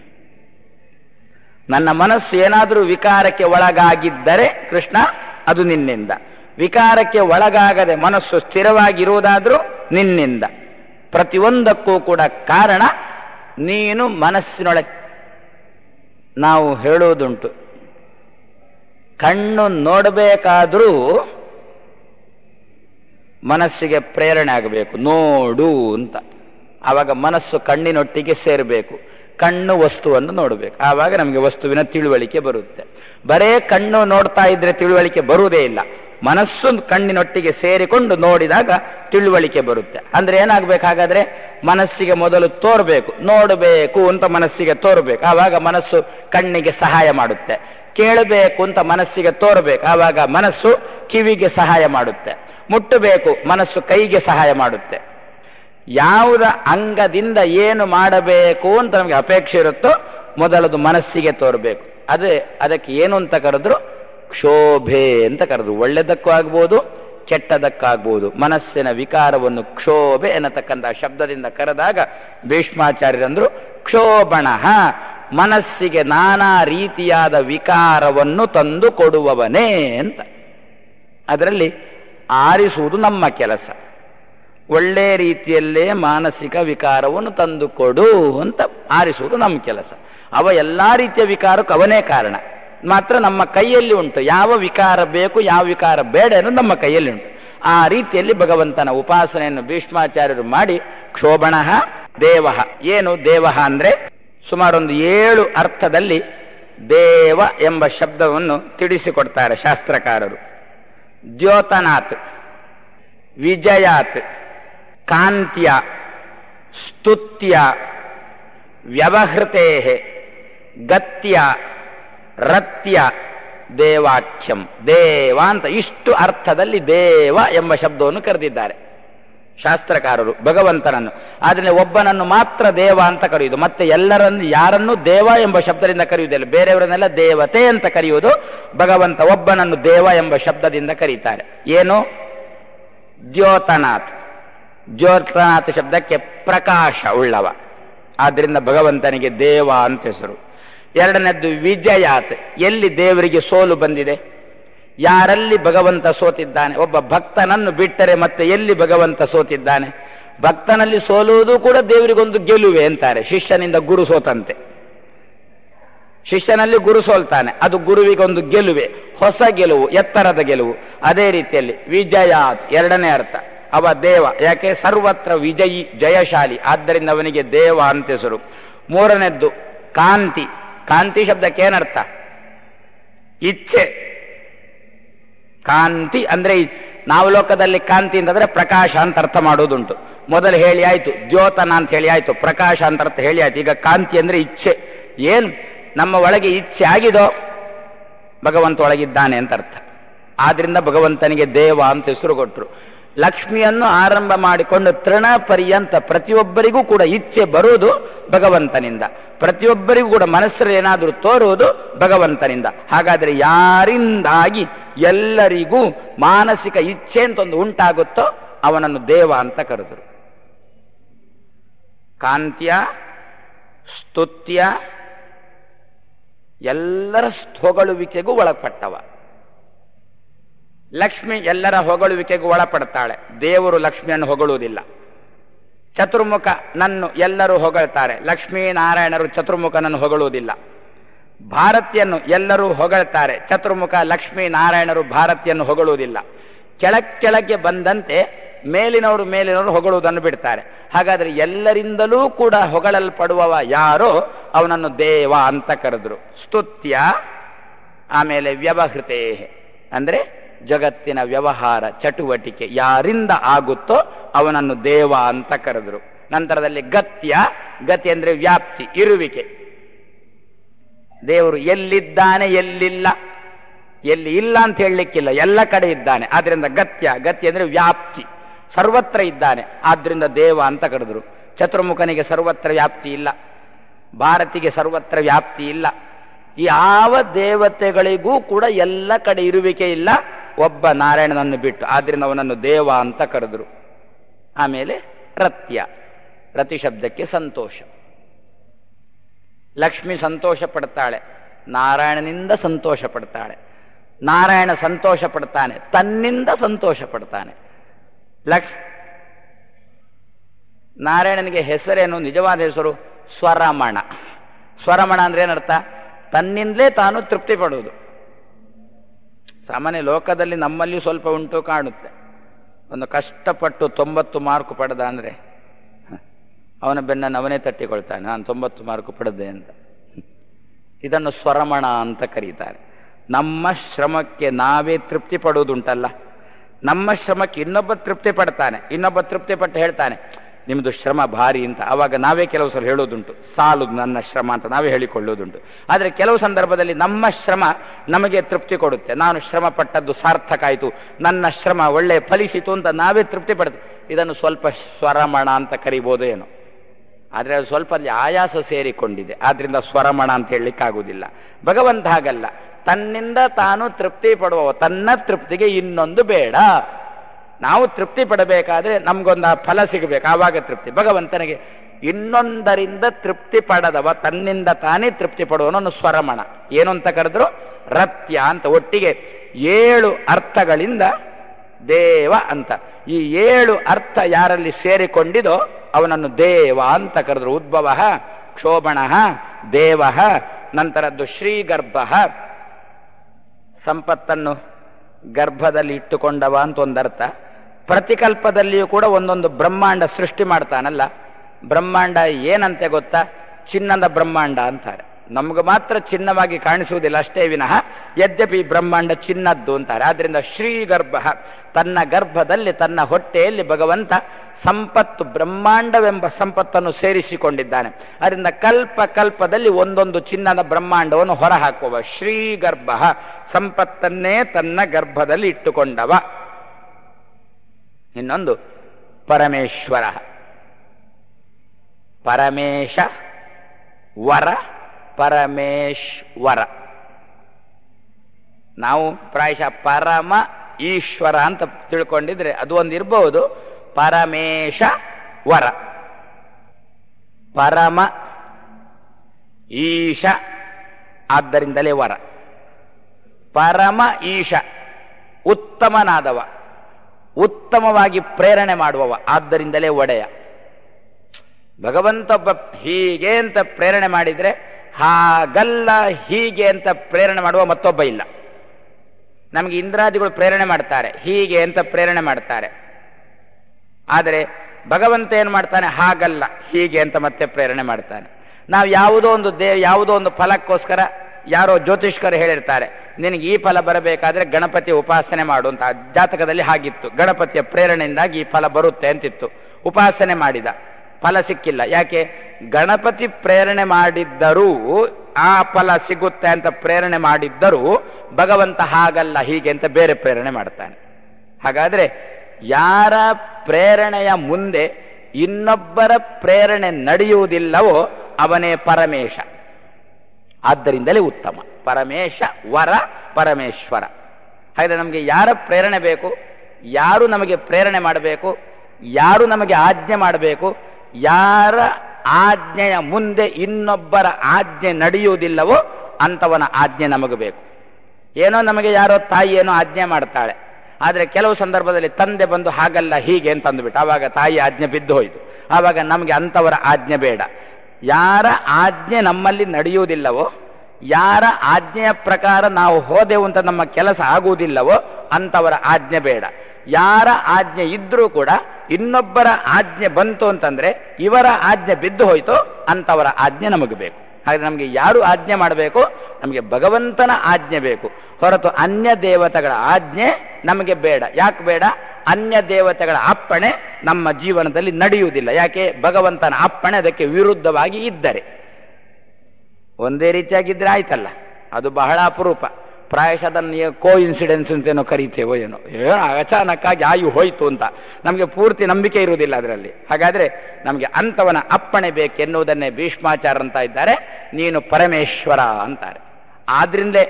Speaker 1: ನನ್ನ ಮನಸ್ಸು ಏನಾದರೂ ವಿಕಾರಕ್ಕೆ ಒಳಗಾಗಿದ್ದರೆ ಕೃಷ್ಣ ಅದು ನಿನ್ನಿಂದ ವಿಕಾರಕ್ಕೆ ಒಳಗಾಗದೆ ಮನಸ್ಸು ಸ್ಥಿರವಾಗಿರುವುದಾದ್ರೂ ನಿನ್ನಿಂದ ಪ್ರತಿಯೊಂದಕ್ಕೂ ಕೂಡ ಕಾರಣ ನೀನು ಮನಸ್ಸಿನೊಳಗೆ ನಾವು ಹೇಳುವುದುಂಟು ಕಣ್ಣು ನೋಡಬೇಕಾದರೂ ಮನಸ್ಸಿಗೆ ಪ್ರೇರಣೆ ಆಗಬೇಕು ನೋಡು ಅಂತ ಆವಾಗ ಮನಸ್ಸು ಕಣ್ಣಿನೊಟ್ಟಿಗೆ ಸೇರಬೇಕು ಕಣ್ಣು ವಸ್ತುವನ್ನು ನೋಡಬೇಕು ಆವಾಗ ನಮಗೆ ವಸ್ತುವಿನ ತಿಳುವಳಿಕೆ ಬರುತ್ತೆ ಬರೇ ಕಣ್ಣು ನೋಡ್ತಾ ಇದ್ರೆ ತಿಳುವಳಿಕೆ ಬರುವುದೇ ಇಲ್ಲ ಮನಸ್ಸು ಕಣ್ಣಿನೊಟ್ಟಿಗೆ ಸೇರಿಕೊಂಡು ನೋಡಿದಾಗ ತಿಳುವಳಿಕೆ ಬರುತ್ತೆ ಅಂದ್ರೆ ಏನಾಗ್ಬೇಕಾಗಾದ್ರೆ ಮನಸ್ಸಿಗೆ ಮೊದಲು ತೋರ್ಬೇಕು ನೋಡಬೇಕು ಅಂತ ಮನಸ್ಸಿಗೆ ತೋರ್ಬೇಕು ಆವಾಗ ಮನಸ್ಸು ಕಣ್ಣಿಗೆ ಸಹಾಯ ಮಾಡುತ್ತೆ ಕೇಳಬೇಕು ಅಂತ ಮನಸ್ಸಿಗೆ ತೋರ್ಬೇಕು ಆವಾಗ ಮನಸ್ಸು ಕಿವಿಗೆ ಸಹಾಯ ಮಾಡುತ್ತೆ ಮುಟ್ಟಬೇಕು ಮನಸ್ಸು ಕೈಗೆ ಸಹಾಯ ಮಾಡುತ್ತೆ ಯಾವುದ ಅಂಗದಿಂದ ಏನು ಮಾಡಬೇಕು ಅಂತ ನಮಗೆ ಅಪೇಕ್ಷೆ ಇರುತ್ತೋ ಮೊದಲದು ಮನಸ್ಸಿಗೆ ತೋರಬೇಕು ಅದೇ ಅದಕ್ಕೆ ಏನು ಅಂತ ಕರೆದ್ರು ಕ್ಷೋಭೆ ಅಂತ ಕರೆದ್ರು ಒಳ್ಳೆದಕ್ಕೂ ಆಗ್ಬೋದು ಕೆಟ್ಟದಕ್ಕಾಗ್ಬೋದು ಮನಸ್ಸಿನ ವಿಕಾರವನ್ನು ಕ್ಷೋಭೆ ಎನ್ನತಕ್ಕಂತಹ ಶಬ್ದದಿಂದ ಕರೆದಾಗ ಭೀಷ್ಮಾಚಾರ್ಯರಂದ್ರು ಕ್ಷೋಭಣ ಮನಸ್ಸಿಗೆ ನಾನಾ ರೀತಿಯಾದ ವಿಕಾರವನ್ನು ತಂದು ಕೊಡುವವನೇ ಅಂತ ಅದರಲ್ಲಿ ಆರಿಸುವುದು ನಮ್ಮ ಕೆಲಸ ಒಳ್ಳೆ ರೀತಿಯಲ್ಲೇ ಮಾನಸಿಕ ವಿಕಾರವನ್ನು ತಂದುಕೊಡು ಅಂತ ಆರಿಸುವುದು ನಮ್ಮ ಕೆಲಸ ಅವ ಎಲ್ಲಾ ರೀತಿಯ ವಿಕಾರಕ್ಕೂ ಅವನೇ ಕಾರಣ ಮಾತ್ರ ನಮ್ಮ ಕೈಯಲ್ಲಿ ಉಂಟು ಯಾವ ವಿಕಾರ ಬೇಕು ಯಾವ ವಿಕಾರ ಬೇಡ ಅನ್ನೋದು ನಮ್ಮ ಕೈಯಲ್ಲಿ ಉಂಟು ಆ ರೀತಿಯಲ್ಲಿ ಭಗವಂತನ ಉಪಾಸನೆಯನ್ನು ಭೀಷ್ಮಾಚಾರ್ಯರು ಮಾಡಿ ಕ್ಷೋಭಣ ದೇವ ಏನು ದೇವ ಅಂದ್ರೆ ಸುಮಾರೊಂದು ಏಳು ಅರ್ಥದಲ್ಲಿ ದೇವ ಎಂಬ ಶಬ್ದವನ್ನು ತಿಳಿಸಿಕೊಡ್ತಾರೆ ಶಾಸ್ತ್ರಕಾರರು ದ್ಯೋತನಾಥ್ ವಿಜಯಾತ್ ಕಾಂತ್ಯ ಸ್ತುತ್ಯ ವ್ಯವಹೃತೆ ಗತ್ಯ ರತ್ಯ ದೇವಾಖ್ಯಂ ದೇವ ಅಂತ ಇಷ್ಟು ಅರ್ಥದಲ್ಲಿ ದೇವ ಎಂಬ ಶಬ್ದವನ್ನು ಕರೆದಿದ್ದಾರೆ ಶಾಸ್ತ್ರಕಾರರು ಭಗವಂತನನ್ನು ಆದ್ರೆ ಒಬ್ಬನನ್ನು ಮಾತ್ರ ದೇವ ಅಂತ ಕರೆಯುವುದು ಮತ್ತೆ ಎಲ್ಲರನ್ನು ಯಾರನ್ನು ದೇವ ಎಂಬ ಶಬ್ದದಿಂದ ಕರೆಯುವುದಿಲ್ಲ ಬೇರೆಯವರನ್ನೆಲ್ಲ ದೇವತೆ ಅಂತ ಕರೆಯುವುದು ಭಗವಂತ ಒಬ್ಬನನ್ನು ದೇವ ಎಂಬ ಶಬ್ದದಿಂದ ಕರೀತಾರೆ ಏನು ದ್ಯೋತನಾಥ್ ದ್ಯೋತನಾಥ್ ಶಬ್ದಕ್ಕೆ ಪ್ರಕಾಶ ಉಳ್ಳವ ಆದ್ರಿಂದ ಭಗವಂತನಿಗೆ ದೇವ ಅಂತ ಹೆಸರು ಎರಡನೇದ್ದು ವಿಜಯಾತ್ ಎಲ್ಲಿ ದೇವರಿಗೆ ಸೋಲು ಬಂದಿದೆ ಯಾರಲ್ಲಿ ಭಗವಂತ ಸೋತಿದ್ದಾನೆ ಒಬ್ಬ ಭಕ್ತನನ್ನು ಬಿಟ್ಟರೆ ಮತ್ತೆ ಎಲ್ಲಿ ಭಗವಂತ ಸೋತಿದ್ದಾನೆ ಭಕ್ತನಲ್ಲಿ ಸೋಲುವುದು ಕೂಡ ದೇವರಿಗೊಂದು ಗೆಲುವೆ ಅಂತಾರೆ ಶಿಷ್ಯನಿಂದ ಗುರು ಸೋತಂತೆ ಶಿಷ್ಯನಲ್ಲಿ ಗುರು ಸೋಲ್ತಾನೆ ಅದು ಗುರುವಿಗೊಂದು ಗೆಲುವೆ ಹೊಸ ಗೆಲುವು ಎತ್ತರದ ಗೆಲುವು ಅದೇ ರೀತಿಯಲ್ಲಿ ವಿಜಯಾತ್ ಎರಡನೇ ಅರ್ಥ ಅವ ದೇವ ಯಾಕೆ ಸರ್ವತ್ರ ವಿಜಯಿ ಜಯಶಾಲಿ ಆದ್ದರಿಂದ ಅವನಿಗೆ ದೇವ ಅಂತ ಹೆಸರು ಮೂರನೇದ್ದು ಕಾಂತಿ ಕಾಂತಿ ಶಬ್ದಕ್ಕೆ ಏನರ್ಥ ಇಚ್ಛೆ ಕಾಂತಿ ಅಂದ್ರೆ ಈ- ನಾವು ಲೋಕದಲ್ಲಿ ಕಾಂತಿ ಅಂತಂದ್ರೆ ಪ್ರಕಾಶ ಅಂತ ಅರ್ಥ ಮಾಡೋದುಂಟು ಮೊದಲು ಹೇಳಿ ಆಯ್ತು ದ್ಯೋತನ ಅಂತ ಹೇಳಿ ಆಯ್ತು ಪ್ರಕಾಶ ಅಂತ ಅರ್ಥ ಹೇಳಿ ಆಯ್ತು ಈಗ ಕಾಂತಿ ಅಂದ್ರೆ ಇಚ್ಛೆ ಏನ್ ನಮ್ಮ ಒಳಗೆ ಇಚ್ಛೆ ಆಗಿದೋ ಭಗವಂತ ಒಳಗಿದ್ದಾನೆ ಅಂತ ಅರ್ಥ ಆದ್ರಿಂದ ಭಗವಂತನಿಗೆ ದೇವ ಅಂತ ಹೆಸರು ಕೊಟ್ರು ಲಕ್ಷ್ಮಿಯನ್ನು ಆರಂಭ ಮಾಡಿಕೊಂಡು ತೃಣ ಪರ್ಯಂತ ಪ್ರತಿಯೊಬ್ಬರಿಗೂ ಕೂಡ ಇಚ್ಛೆ ಬರುವುದು ಭಗವಂತನಿಂದ ಪ್ರತಿಯೊಬ್ಬರಿಗೂ ಕೂಡ ಮನಸ್ಸಲ್ಲಿ ಏನಾದರೂ ತೋರುವುದು ಭಗವಂತನಿಂದ ಹಾಗಾದ್ರೆ ಯಾರಿಂದಾಗಿ ಎಲ್ಲರಿಗೂ ಮಾನಸಿಕ ಇಚ್ಛೆ ಅಂತ ಒಂದು ಉಂಟಾಗುತ್ತೋ ಅವನನ್ನು ದೇವ ಅಂತ ಕರೆದರು ಕಾಂತ್ಯ ಸ್ತುತ್ಯ ಎಲ್ಲರ ಹೊಗಳುವಿಕೆಗೂ ಒಳಪಟ್ಟವ ಲಕ್ಷ್ಮಿ ಎಲ್ಲರ ಹೊಗಳುವಿಕೆಗೂ ಒಳಪಡ್ತಾಳೆ ದೇವರು ಲಕ್ಷ್ಮಿಯನ್ನು ಹೊಗಳುವುದಿಲ್ಲ ಚತುರ್ಮುಖ ನನ್ನು ಎಲ್ಲರೂ ಹೊಗಳ್ತಾರೆ ಲಕ್ಷ್ಮೀ ನಾರಾಯಣರು ಚತುರ್ಮುಖನನ್ನು ಹೊಗಳುವುದಿಲ್ಲ ಭಾರತಿಯನ್ನು ಎಲ್ಲರೂ ಹೊಗಳ್ತಾರೆ ಚತುರ್ಮುಖ ಲಕ್ಷ್ಮೀ ನಾರಾಯಣರು ಭಾರತಿಯನ್ನು ಹೊಗಳುವುದಿಲ್ಲ ಕೆಳಕ್ ಕೆಳಗೆ ಬಂದಂತೆ ಮೇಲಿನವರು ಮೇಲಿನವರು ಹೊಗಳುವುದನ್ನು ಬಿಡ್ತಾರೆ ಹಾಗಾದ್ರೆ ಎಲ್ಲರಿಂದಲೂ ಕೂಡ ಹೊಗಳಲ್ಪಡುವವ ಯಾರೋ ಅವನನ್ನು ದೇವ ಅಂತ ಕರೆದ್ರು ಸ್ತುತ್ಯ ಆಮೇಲೆ ವ್ಯವಹೃತೆ ಅಂದ್ರೆ ಜಗತ್ತಿನ ವ್ಯವಹಾರ ಚಟುವಟಿಕೆ ಯಾರಿಂದ ಆಗುತ್ತೋ ಅವನನ್ನು ದೇವ ಅಂತ ಕರೆದ್ರು ನಂತರದಲ್ಲಿ ಗತ್ಯ ಗತಿ ಅಂದ್ರೆ ವ್ಯಾಪ್ತಿ ಇರುವಿಕೆ ದೇವರು ಎಲ್ಲಿದ್ದಾನೆ ಎಲ್ಲಿಲ್ಲ ಎಲ್ಲಿ ಇಲ್ಲ ಅಂತ ಹೇಳಲಿಕ್ಕಿಲ್ಲ ಎಲ್ಲ ಕಡೆ ಇದ್ದಾನೆ ಆದ್ರಿಂದ ಗತ್ಯ ಗತಿ ಅಂದ್ರೆ ವ್ಯಾಪ್ತಿ ಸರ್ವತ್ರ ಇದ್ದಾನೆ ಆದ್ರಿಂದ ದೇವ ಅಂತ ಕರೆದ್ರು ಚತುರ್ಮುಖನಿಗೆ ಸರ್ವತ್ರ ವ್ಯಾಪ್ತಿ ಇಲ್ಲ ಭಾರತಿಗೆ ಸರ್ವತ್ರ ವ್ಯಾಪ್ತಿ ಇಲ್ಲ ಯಾವ ದೇವತೆಗಳಿಗೂ ಕೂಡ ಎಲ್ಲ ಕಡೆ ಇರುವಿಕೆ ಇಲ್ಲ ಒಬ್ಬ ನಾರಾಯಣನನ್ನು ಬಿಟ್ಟು ಆದ್ರಿಂದ ಅವನನ್ನು ದೇವ ಅಂತ ಕರೆದ್ರು ಆಮೇಲೆ ರತ್ಯ ರತಿ ಶಬ್ದಕ್ಕೆ ಸಂತೋಷ ಲಕ್ಷ್ಮಿ ಸಂತೋಷ ಪಡ್ತಾಳೆ ನಾರಾಯಣನಿಂದ ಸಂತೋಷ ಪಡ್ತಾಳೆ ನಾರಾಯಣ ಸಂತೋಷ ಪಡ್ತಾನೆ ತನ್ನಿಂದ ಸಂತೋಷ ಪಡ್ತಾನೆ ಲಕ್ಷ್ ನಾರಾಯಣನಿಗೆ ಹೆಸರೇನು ನಿಜವಾದ ಹೆಸರು ಸ್ವರಮಣ ಸ್ವರಮಣ ಅಂದ್ರೆ ಏನರ್ಥ ತನ್ನಿಂದಲೇ ತಾನು ತೃಪ್ತಿ ಪಡುವುದು ಸಾಮಾನ್ಯ ಲೋಕದಲ್ಲಿ ನಮ್ಮಲ್ಲಿ ಸ್ವಲ್ಪ ಉಂಟು ಕಾಣುತ್ತೆ ಒಂದು ಕಷ್ಟಪಟ್ಟು ತೊಂಬತ್ತು ಮಾರ್ಕ್ ಪಡೆದ ಅಂದ್ರೆ ಹ, ಅವನ ಬೆನ್ನನ್ನು ಅವನೇ ತಟ್ಟಿಕೊಳ್ತಾನೆ ನಾನು ತೊಂಬತ್ತು ಮಾರ್ಕ್ ಪಡೆದೆ ಅಂತ ಇದನ್ನು ಸ್ವರಮಣ ಅಂತ ಕರೀತಾರೆ ನಮ್ಮ ಶ್ರಮಕ್ಕೆ ನಾವೇ ತೃಪ್ತಿ ಪಡುವುದುಂಟಲ್ಲ ನಮ್ಮ ಶ್ರಮಕ್ಕೆ ಇನ್ನೊಬ್ಬ ತೃಪ್ತಿ ಪಡ್ತಾನೆ ಇನ್ನೊಬ್ಬ ತೃಪ್ತಿ ಪಟ್ಟು ಹೇಳ್ತಾನೆ ನಿಮ್ದು ಶ್ರಮ ಭಾರಿ ಅಂತ ಅವಾಗ ನಾವೇ ಕೆಲವು ಸಲ ಹೇಳೋದುಂಟು ಸಾಲು ನನ್ನ ಶ್ರಮ ಅಂತ ನಾವೇ ಹೇಳಿಕೊಳ್ಳೋದುಂಟು ಆದರೆ ಕೆಲವು ಸಂದರ್ಭದಲ್ಲಿ ನಮ್ಮ ಶ್ರಮ ನಮಗೆ ತೃಪ್ತಿ ಕೊಡುತ್ತೆ ನಾನು ಶ್ರಮ ಪಟ್ಟದ್ದು ಸಾರ್ಥಕ ಆಯಿತು ನನ್ನ ಶ್ರಮ ಒಳ್ಳೆ ಫಲಿಸಿತು ಅಂತ ನಾವೇ ತೃಪ್ತಿ ಪಡ್ತೀವಿ ಇದನ್ನು ಸ್ವಲ್ಪ ಸ್ವರಮಣ ಅಂತ ಕರಿಬೋದು ಏನೋ ಆದರೆ ಅದು ಸ್ವಲ್ಪ ಅಲ್ಲಿ ಆಯಾಸ ಸೇರಿಕೊಂಡಿದೆ ಆದ್ರಿಂದ ಸ್ವರಮಣ ಅಂತ ಹೇಳಲಿಕ್ಕಾಗುವುದಿಲ್ಲ ಭಗವಂತ ಹಾಗಲ್ಲ ತನ್ನಿಂದ ತಾನು ತೃಪ್ತಿ ಪಡುವವ ತನ್ನ ತೃಪ್ತಿಗೆ ಇನ್ನೊಂದು ಬೇಡ ನಾವು ತೃಪ್ತಿ ಪಡಬೇಕಾದ್ರೆ ನಮ್ಗೊಂದು ಆ ಫಲ ಸಿಗಬೇಕು ಆವಾಗ ತೃಪ್ತಿ ಭಗವಂತನಿಗೆ ಇನ್ನೊಂದರಿಂದ ತೃಪ್ತಿ ಪಡದವ ತನ್ನಿಂದ ತಾನೇ ತೃಪ್ತಿ ಪಡುವವನನ್ನು ಸ್ವರಮಣ ಏನು ಅಂತ ಕರೆದ್ರು ರತ್ಯ ಅಂತ ಒಟ್ಟಿಗೆ ಏಳು ಅರ್ಥಗಳಿಂದ ದೇವ ಅಂತ ಈ ಏಳು ಅರ್ಥ ಯಾರಲ್ಲಿ ಸೇರಿಕೊಂಡಿದೋ ಅವನನ್ನು ದೇವ ಅಂತ ಕರೆದ್ರು ಉದ್ಭವ ಕ್ಷೋಭಣ ದೇವ ನಂತರದ್ದು ಶ್ರೀಗರ್ಭ ಸಂಪತ್ತನ್ನು ಗರ್ಭದಲ್ಲಿ ಇಟ್ಟುಕೊಂಡವ ಅಂತ ಒಂದರ್ಥ ಪ್ರತಿಕಲ್ಪದಲ್ಲಿಯೂ ಕೂಡ ಒಂದೊಂದು ಬ್ರಹ್ಮಾಂಡ ಸೃಷ್ಟಿ ಮಾಡ್ತಾನಲ್ಲ ಬ್ರಹ್ಮಾಂಡ ಏನಂತೆ ಗೊತ್ತಾ ಚಿನ್ನದ ಬ್ರಹ್ಮಾಂಡ ಅಂತಾರೆ ನಮ್ಗೆ ಮಾತ್ರ ಚಿನ್ನವಾಗಿ ಕಾಣಿಸುವುದಿಲ್ಲ ಅಷ್ಟೇ ವಿನಃ ಯದ್ಯಪಿ ಬ್ರಹ್ಮಾಂಡ ಚಿನ್ನದ್ದು ಅಂತಾರೆ ಆದ್ರಿಂದ ಶ್ರೀಗರ್ಭ ತನ್ನ ಗರ್ಭದಲ್ಲಿ ತನ್ನ ಹೊಟ್ಟೆಯಲ್ಲಿ ಭಗವಂತ ಸಂಪತ್ತು ಬ್ರಹ್ಮಾಂಡವೆಂಬ ಸಂಪತ್ತನ್ನು ಸೇರಿಸಿಕೊಂಡಿದ್ದಾನೆ ಅದರಿಂದ ಕಲ್ಪ ಕಲ್ಪದಲ್ಲಿ ಒಂದೊಂದು ಚಿನ್ನದ ಬ್ರಹ್ಮಾಂಡವನ್ನು ಹೊರಹಾಕುವ ಶ್ರೀಗರ್ಭ ಸಂಪತ್ತನ್ನೇ ತನ್ನ ಗರ್ಭದಲ್ಲಿ ಇಟ್ಟುಕೊಂಡವ ಇನ್ನೊಂದು ಪರಮೇಶ್ವರ ಪರಮೇಶ ವರ ಪರಮೇಶ್ವರ ನಾವು ಪ್ರಾಯಶಃ ಪರಮ ಈಶ್ವರ ಅಂತ ತಿಳ್ಕೊಂಡಿದ್ರೆ ಅದು ಒಂದು ಇರಬಹುದು ಪರಮೇಶ ವರ ಪರಮ ಈಶ ಆದ್ದರಿಂದಲೇ ವರ ಪರಮ ಈಶ ಉತ್ತಮನಾದವ ಉತ್ತಮವಾಗಿ ಪ್ರೇರಣೆ ಮಾಡುವವ ಆದ್ದರಿಂದಲೇ ಒಡೆಯ ಭಗವಂತ ಒಬ್ಬ ಹೀಗೆ ಅಂತ ಪ್ರೇರಣೆ ಮಾಡಿದ್ರೆ ಹಾಗಲ್ಲ ಹೀಗೆ ಅಂತ ಪ್ರೇರಣೆ ಮಾಡುವ ಮತ್ತೊಬ್ಬ ಇಲ್ಲ ನಮಗೆ ಇಂದ್ರಾದಿಗಳು ಪ್ರೇರಣೆ ಮಾಡ್ತಾರೆ ಹೀಗೆ ಅಂತ ಪ್ರೇರಣೆ ಮಾಡ್ತಾರೆ ಆದರೆ ಭಗವಂತ ಏನು ಮಾಡ್ತಾನೆ ಹಾಗಲ್ಲ ಹೀಗೆ ಅಂತ ಮತ್ತೆ ಪ್ರೇರಣೆ ಮಾಡ್ತಾನೆ ನಾವು ಯಾವುದೋ ಒಂದು ದೇ ಯಾವುದೋ ಒಂದು ಫಲಕ್ಕೋಸ್ಕರ ಯಾರೋ ಜ್ಯೋತಿಷ್ಕರು ಹೇಳಿರ್ತಾರೆ ನಿನಗೆ ಈ ಫಲ ಬರಬೇಕಾದ್ರೆ ಗಣಪತಿ ಉಪಾಸನೆ ಮಾಡು ಅಂತ ಜಾತಕದಲ್ಲಿ ಹಾಗಿತ್ತು ಗಣಪತಿಯ ಪ್ರೇರಣೆಯಿಂದಾಗಿ ಈ ಫಲ ಬರುತ್ತೆ ಅಂತಿತ್ತು ಉಪಾಸನೆ ಮಾಡಿದ ಫಲ ಸಿಕ್ಕಿಲ್ಲ ಯಾಕೆ ಗಣಪತಿ ಪ್ರೇರಣೆ ಮಾಡಿದ್ದರೂ ಆ ಫಲ ಸಿಗುತ್ತೆ ಅಂತ ಪ್ರೇರಣೆ ಮಾಡಿದ್ದರೂ ಭಗವಂತ ಹಾಗಲ್ಲ ಹೀಗೆ ಅಂತ ಬೇರೆ ಪ್ರೇರಣೆ ಮಾಡ್ತಾನೆ ಹಾಗಾದ್ರೆ ಯಾರ ಪ್ರೇರಣೆಯ ಮುಂದೆ ಇನ್ನೊಬ್ಬರ ಪ್ರೇರಣೆ ನಡೆಯುವುದಿಲ್ಲವೋ ಅವನೇ ಪರಮೇಶ ಆದ್ದರಿಂದಲೇ ಉತ್ತಮ ಪರಮೇಶ ವರ ಪರಮೇಶ್ವರ ಹಾಗಾದ್ರೆ ನಮಗೆ ಯಾರ ಪ್ರೇರಣೆ ಬೇಕು ಯಾರು ನಮಗೆ ಪ್ರೇರಣೆ ಮಾಡಬೇಕು ಯಾರು ನಮಗೆ ಆಜ್ಞೆ ಮಾಡಬೇಕು ಯಾರ ಆಜ್ಞೆಯ ಮುಂದೆ ಇನ್ನೊಬ್ಬರ ಆಜ್ಞೆ ನಡೆಯುವುದಿಲ್ಲವೋ ಅಂತವನ ಆಜ್ಞೆ ನಮಗೆ ಬೇಕು ಏನೋ ನಮಗೆ ಯಾರೋ ತಾಯಿ ಏನೋ ಆಜ್ಞೆ ಮಾಡ್ತಾಳೆ ಆದರೆ ಕೆಲವು ಸಂದರ್ಭದಲ್ಲಿ ತಂದೆ ಬಂದು ಹಾಗಲ್ಲ ಹೀಗೆ ಅಂತ ಅಂದ್ಬಿಟ್ಟು ಆವಾಗ ತಾಯಿ ಆಜ್ಞೆ ಬಿದ್ದು ಹೋಯಿತು ಆವಾಗ ನಮಗೆ ಅಂಥವರ ಆಜ್ಞೆ ಬೇಡ ಯಾರ ಆಜ್ಞೆ ನಮ್ಮಲ್ಲಿ ನಡೆಯುವುದಿಲ್ಲವೋ ಯಾರ ಆಜ್ಞೆಯ ಪ್ರಕಾರ ನಾವು ಹೋದೆವು ಅಂತ ನಮ್ಮ ಕೆಲಸ ಆಗುವುದಿಲ್ಲವೋ ಅಂತವರ ಆಜ್ಞೆ ಬೇಡ ಯಾರ ಆಜ್ಞೆ ಇದ್ರೂ ಕೂಡ ಇನ್ನೊಬ್ಬರ ಆಜ್ಞೆ ಬಂತು ಅಂತಂದ್ರೆ ಇವರ ಆಜ್ಞೆ ಬಿದ್ದು ಹೋಯ್ತು ಅಂತವರ ಆಜ್ಞೆ ನಮಗೆ ಬೇಕು ಹಾಗೆ ನಮಗೆ ಯಾರು ಆಜ್ಞೆ ಮಾಡಬೇಕು ನಮಗೆ ಭಗವಂತನ ಆಜ್ಞೆ ಬೇಕು ಹೊರತು ಅನ್ಯ ದೇವತೆಗಳ ಆಜ್ಞೆ ನಮಗೆ ಬೇಡ ಯಾಕೆ ಬೇಡ ಅನ್ಯ ದೇವತೆಗಳ ಅಪ್ಪಣೆ ನಮ್ಮ ಜೀವನದಲ್ಲಿ ನಡೆಯುವುದಿಲ್ಲ ಯಾಕೆ ಭಗವಂತನ ಅಪ್ಪಣೆ ಅದಕ್ಕೆ ವಿರುದ್ಧವಾಗಿ ಇದ್ದರೆ ಒಂದೇ ರೀತಿಯಾಗಿದ್ರೆ ಆಯ್ತಲ್ಲ ಅದು ಬಹಳ ಅಪರೂಪ ಪ್ರಾಯಶಃ ಅದನ್ನು ಕೋ ಇನ್ಸಿಡೆನ್ಸ್ ಅಂತೇನೋ ಕರಿತೇವೋ ಏನೋ ಏನೋ ಅಚಾನಕ್ಕಾಗಿ ಆಯು ಹೋಯ್ತು ಅಂತ ನಮಗೆ ಪೂರ್ತಿ ನಂಬಿಕೆ ಇರುವುದಿಲ್ಲ ಅದರಲ್ಲಿ ಹಾಗಾದ್ರೆ ನಮಗೆ ಅಂತವನ ಅಪ್ಪಣೆ ಬೇಕೆನ್ನುವುದನ್ನೇ ಭೀಷ್ಮಾಚಾರ ಅಂತ ಇದ್ದಾರೆ ನೀನು ಪರಮೇಶ್ವರ ಅಂತಾರೆ ಆದ್ರಿಂದಲೇ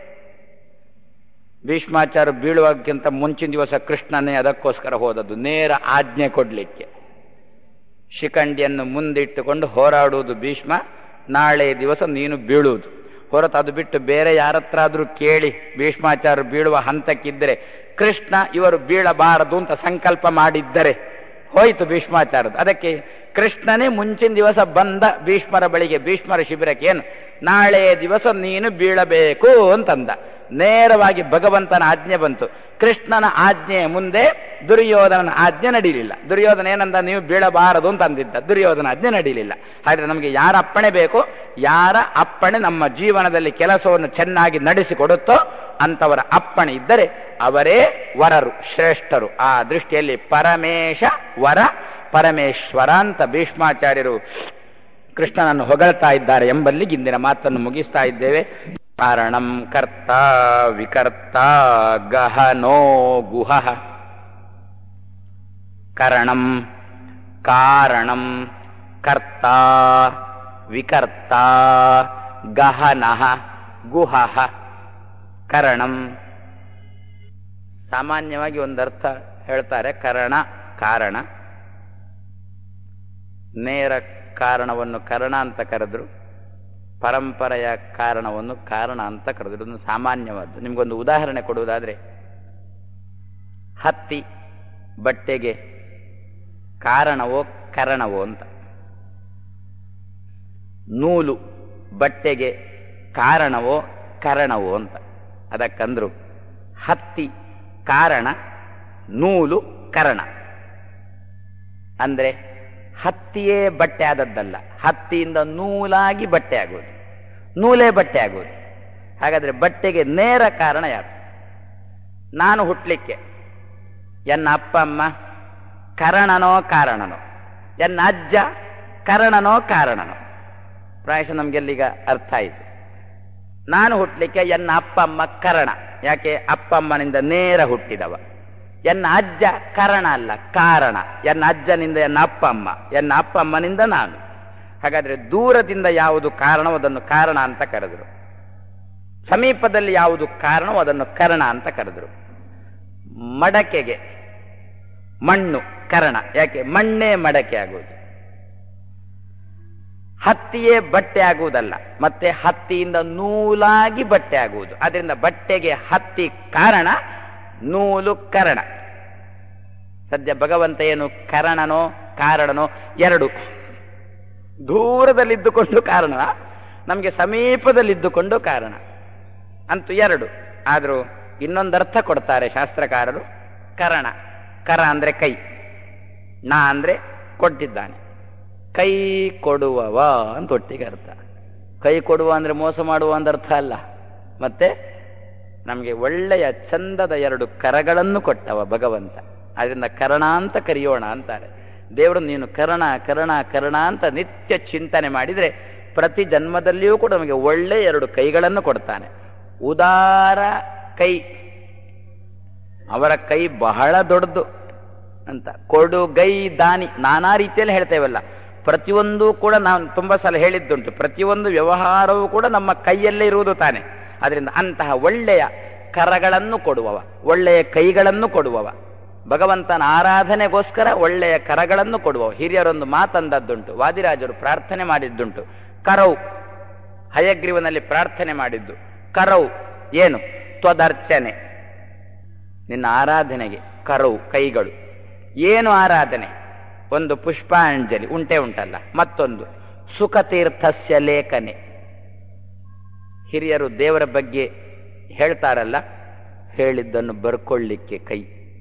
Speaker 1: ಭೀಷ್ಮಾಚಾರ ಬೀಳುವಕ್ಕಿಂತ ಮುಂಚಿನ ದಿವಸ ಕೃಷ್ಣನೇ ಅದಕ್ಕೋಸ್ಕರ ಹೋದದ್ದು ನೇರ ಆಜ್ಞೆ ಕೊಡ್ಲಿಕ್ಕೆ ಶಿಖಂಡಿಯನ್ನು ಮುಂದಿಟ್ಟುಕೊಂಡು ಹೋರಾಡುವುದು ಭೀಷ್ಮ ನಾಳೆ ದಿವಸ ನೀನು ಬೀಳುವುದು ಹೊರತು ಅದು ಬಿಟ್ಟು ಬೇರೆ ಯಾರತ್ರಾದ್ರೂ ಕೇಳಿ ಭೀಷ್ಮಾಚಾರ್ಯ ಬೀಳುವ ಹಂತಕ್ಕಿದ್ದರೆ ಕೃಷ್ಣ ಇವರು ಬೀಳಬಾರದು ಅಂತ ಸಂಕಲ್ಪ ಮಾಡಿದ್ದರೆ ಹೋಯ್ತು ಭೀಷ್ಮಾಚಾರದ ಅದಕ್ಕೆ ಕೃಷ್ಣನೇ ಮುಂಚಿನ ದಿವಸ ಬಂದ ಭೀಷ್ಮರ ಬಳಿಗೆ ಭೀಷ್ಮರ ಶಿಬಿರಕ್ಕೆ ಏನು ನಾಳೆ ದಿವಸ ನೀನು ಬೀಳಬೇಕು ಅಂತಂದ ನೇರವಾಗಿ ಭಗವಂತನ ಆಜ್ಞೆ ಬಂತು ಕೃಷ್ಣನ ಆಜ್ಞೆಯ ಮುಂದೆ ದುರ್ಯೋಧನನ ಆಜ್ಞೆ ನಡೀಲಿಲ್ಲ ದುರ್ಯೋಧನ ಏನಂದ ನೀವು ಬೀಳಬಾರದು ಅಂತ ಅಂದಿದ್ದ ದುರ್ಯೋಧನ ಆಜ್ಞೆ ನಡೀಲಿಲ್ಲ ಹಾಗೆ ನಮಗೆ ಯಾರ ಅಪ್ಪಣೆ ಬೇಕು ಯಾರ ಅಪ್ಪಣೆ ನಮ್ಮ ಜೀವನದಲ್ಲಿ ಕೆಲಸವನ್ನು ಚೆನ್ನಾಗಿ ನಡೆಸಿಕೊಡುತ್ತೋ ಅಂತವರ ಅಪ್ಪಣೆ ಇದ್ದರೆ ಅವರೇ ವರರು ಶ್ರೇಷ್ಠರು ಆ ದೃಷ್ಟಿಯಲ್ಲಿ ಪರಮೇಶ ವರ ಪರಮೇಶ್ವರ ಅಂತ ಭೀಷ್ಮಾಚಾರ್ಯರು ಕೃಷ್ಣನನ್ನು ಹೊಗಳ್ತಾ ಇದ್ದಾರೆ ಎಂಬಲ್ಲಿ ಇಂದಿನ ಮಾತನ್ನು ಮುಗಿಸ್ತಾ ಇದ್ದೇವೆ ಕಾರಣಂ ಕರ್ತ ವಿಕರ್ತ ಗಹನೋ ಗುಹ ಕರಣಂ ಕಾರಣಂ ಕರ್ತ ವಿಕರ್ತ ಗಹನಃ ಗುಹಃ ಕರಣಂ ಸಾಮಾನ್ಯವಾಗಿ ಒಂದರ್ಥ ಹೇಳ್ತಾರೆ ಕರಣ ಕಾರಣ ನೇರ ಕಾರಣವನ್ನು ಕರಣ ಅಂತ ಕರೆದ್ರು ಪರಂಪರೆಯ ಕಾರಣವನ್ನು ಕಾರಣ ಅಂತ ಕರೆದ್ರು ಇದೊಂದು ಸಾಮಾನ್ಯವಾದ್ದು ನಿಮಗೊಂದು ಉದಾಹರಣೆ ಕೊಡುವುದಾದ್ರೆ ಹತ್ತಿ ಬಟ್ಟೆಗೆ ಕಾರಣವೋ ಕರಣವೋ ಅಂತ ನೂಲು ಬಟ್ಟೆಗೆ ಕಾರಣವೋ ಕರಣವೋ ಅಂತ ಅದಕ್ಕಂದ್ರು ಹತ್ತಿ ಕಾರಣ ನೂಲು ಕರಣ ಅಂದ್ರೆ ಹತ್ತಿಯೇ ಬಟ್ಟೆ ಆದದ್ದಲ್ಲ ಹತ್ತಿಯಿಂದ ನೂಲಾಗಿ ಬಟ್ಟೆ ಆಗುವುದು ನೂಲೇ ಬಟ್ಟೆ ಆಗುವುದು ಹಾಗಾದ್ರೆ ಬಟ್ಟೆಗೆ ನೇರ ಕಾರಣ ಯಾರು ನಾನು ಹುಟ್ಟಲಿಕ್ಕೆ ಎನ್ನ ಅಪ್ಪ ಅಮ್ಮ ಕರಣನೋ ಕಾರಣನೋ ಎನ್ನ ಅಜ್ಜ ಕರಣನೋ ಕಾರಣನೋ ಪ್ರಾಯಶಃ ನಮ್ಗೆಲ್ಲೀಗ ಅರ್ಥ ಆಯಿತು ನಾನು ಹುಟ್ಟಲಿಕ್ಕೆ ಎನ್ನ ಅಪ್ಪ ಅಮ್ಮ ಕರಣ ಯಾಕೆ ಅಪ್ಪ ಅಮ್ಮನಿಂದ ನೇರ ಹುಟ್ಟಿದವ ಎನ್ನ ಅಜ್ಜ ಕರಣ ಅಲ್ಲ ಕಾರಣ ಎನ್ನ ಅಜ್ಜನಿಂದ ಎನ್ನ ಅಪ್ಪ ಅಮ್ಮ ಎನ್ನ ಅಪ್ಪ ಅಮ್ಮನಿಂದ ನಾನು ಹಾಗಾದ್ರೆ ದೂರದಿಂದ ಯಾವುದು ಕಾರಣವೋ ಅದನ್ನು ಕಾರಣ ಅಂತ ಕರೆದರು ಸಮೀಪದಲ್ಲಿ ಯಾವುದು ಕಾರಣವೋ ಅದನ್ನು ಕರಣ ಅಂತ ಕರೆದರು ಮಡಕೆಗೆ ಮಣ್ಣು ಕರಣ ಯಾಕೆ ಮಣ್ಣೇ ಮಡಕೆ ಆಗುವುದು ಹತ್ತಿಯೇ ಬಟ್ಟೆ ಆಗುವುದಲ್ಲ ಮತ್ತೆ ಹತ್ತಿಯಿಂದ ನೂಲಾಗಿ ಬಟ್ಟೆ ಆಗುವುದು ಅದರಿಂದ ಬಟ್ಟೆಗೆ ಹತ್ತಿ ಕಾರಣ ನೂಲು ಕರಣ ಸದ್ಯ ಭಗವಂತ ಏನು ಕರಣನೋ ಕಾರಣನೋ ಎರಡು ದೂರದಲ್ಲಿದ್ದುಕೊಂಡು ಕಾರಣ ನಮಗೆ ಸಮೀಪದಲ್ಲಿದ್ದುಕೊಂಡು ಕಾರಣ ಅಂತೂ ಎರಡು ಆದರೂ ಇನ್ನೊಂದು ಅರ್ಥ ಕೊಡ್ತಾರೆ ಶಾಸ್ತ್ರಕಾರರು ಕರಣ ಕರ ಅಂದ್ರೆ ಕೈ ನಾ ಅಂದ್ರೆ ಕೊಟ್ಟಿದ್ದಾನೆ ಕೈ ಕೊಡುವವ ಅಂತ ಒಟ್ಟಿಗೆ ಅರ್ಥ ಕೈ ಕೊಡುವ ಅಂದ್ರೆ ಮೋಸ ಮಾಡುವ ಅಂತ ಅರ್ಥ ಅಲ್ಲ ಮತ್ತೆ ನಮಗೆ ಒಳ್ಳೆಯ ಚಂದದ ಎರಡು ಕರಗಳನ್ನು ಕೊಟ್ಟವ ಭಗವಂತ ಅದರಿಂದ ಕರಣ ಅಂತ ಕರೆಯೋಣ ಅಂತಾರೆ ದೇವರು ನೀನು ಕರಣ ಕರಣ ಕರಣ ಅಂತ ನಿತ್ಯ ಚಿಂತನೆ ಮಾಡಿದ್ರೆ ಪ್ರತಿ ಜನ್ಮದಲ್ಲಿಯೂ ಕೂಡ ನಮಗೆ ಒಳ್ಳೆ ಎರಡು ಕೈಗಳನ್ನು ಕೊಡ್ತಾನೆ ಉದಾರ ಕೈ ಅವರ ಕೈ ಬಹಳ ದೊಡ್ಡದು ಅಂತ ಕೊಡುಗೈ ದಾನಿ ನಾನಾ ರೀತಿಯಲ್ಲಿ ಹೇಳ್ತೇವಲ್ಲ ಪ್ರತಿಯೊಂದು ಕೂಡ ನಾವು ತುಂಬಾ ಸಲ ಹೇಳಿದ್ದುಂಟು ಪ್ರತಿಯೊಂದು ವ್ಯವಹಾರವೂ ಕೂಡ ನಮ್ಮ ಕೈಯಲ್ಲೇ ಇರುವುದು ತಾನೆ ಅದರಿಂದ ಅಂತಹ ಒಳ್ಳೆಯ ಕರಗಳನ್ನು ಕೊಡುವವ ಒಳ್ಳೆಯ ಕೈಗಳನ್ನು ಕೊಡುವವ ಭಗವಂತನ ಆರಾಧನೆಗೋಸ್ಕರ ಒಳ್ಳೆಯ ಕರಗಳನ್ನು ಕೊಡುವವ ಹಿರಿಯರೊಂದು ಮಾತಂದದ್ದುಂಟು ವಾದಿರಾಜರು ಪ್ರಾರ್ಥನೆ ಮಾಡಿದ್ದುಂಟು ಕರವು ಹಯಗ್ರೀವನಲ್ಲಿ ಪ್ರಾರ್ಥನೆ ಮಾಡಿದ್ದು ಕರವು ಏನು ತ್ವದರ್ಚನೆ ನಿನ್ನ ಆರಾಧನೆಗೆ ಕರವು ಕೈಗಳು ಏನು ಆರಾಧನೆ ಒಂದು ಪುಷ್ಪಾಂಜಲಿ ಉಂಟೆ ಉಂಟಲ್ಲ ಮತ್ತೊಂದು ಸುಖತೀರ್ಥಸ್ಯ ಲೇಖನೆ ಹಿರಿಯರು ದೇವರ ಬಗ್ಗೆ ಹೇಳ್ತಾರಲ್ಲ ಹೇಳಿದ್ದನ್ನು ಬರ್ಕೊಳ್ಳಿಕ್ಕೆ ಕೈ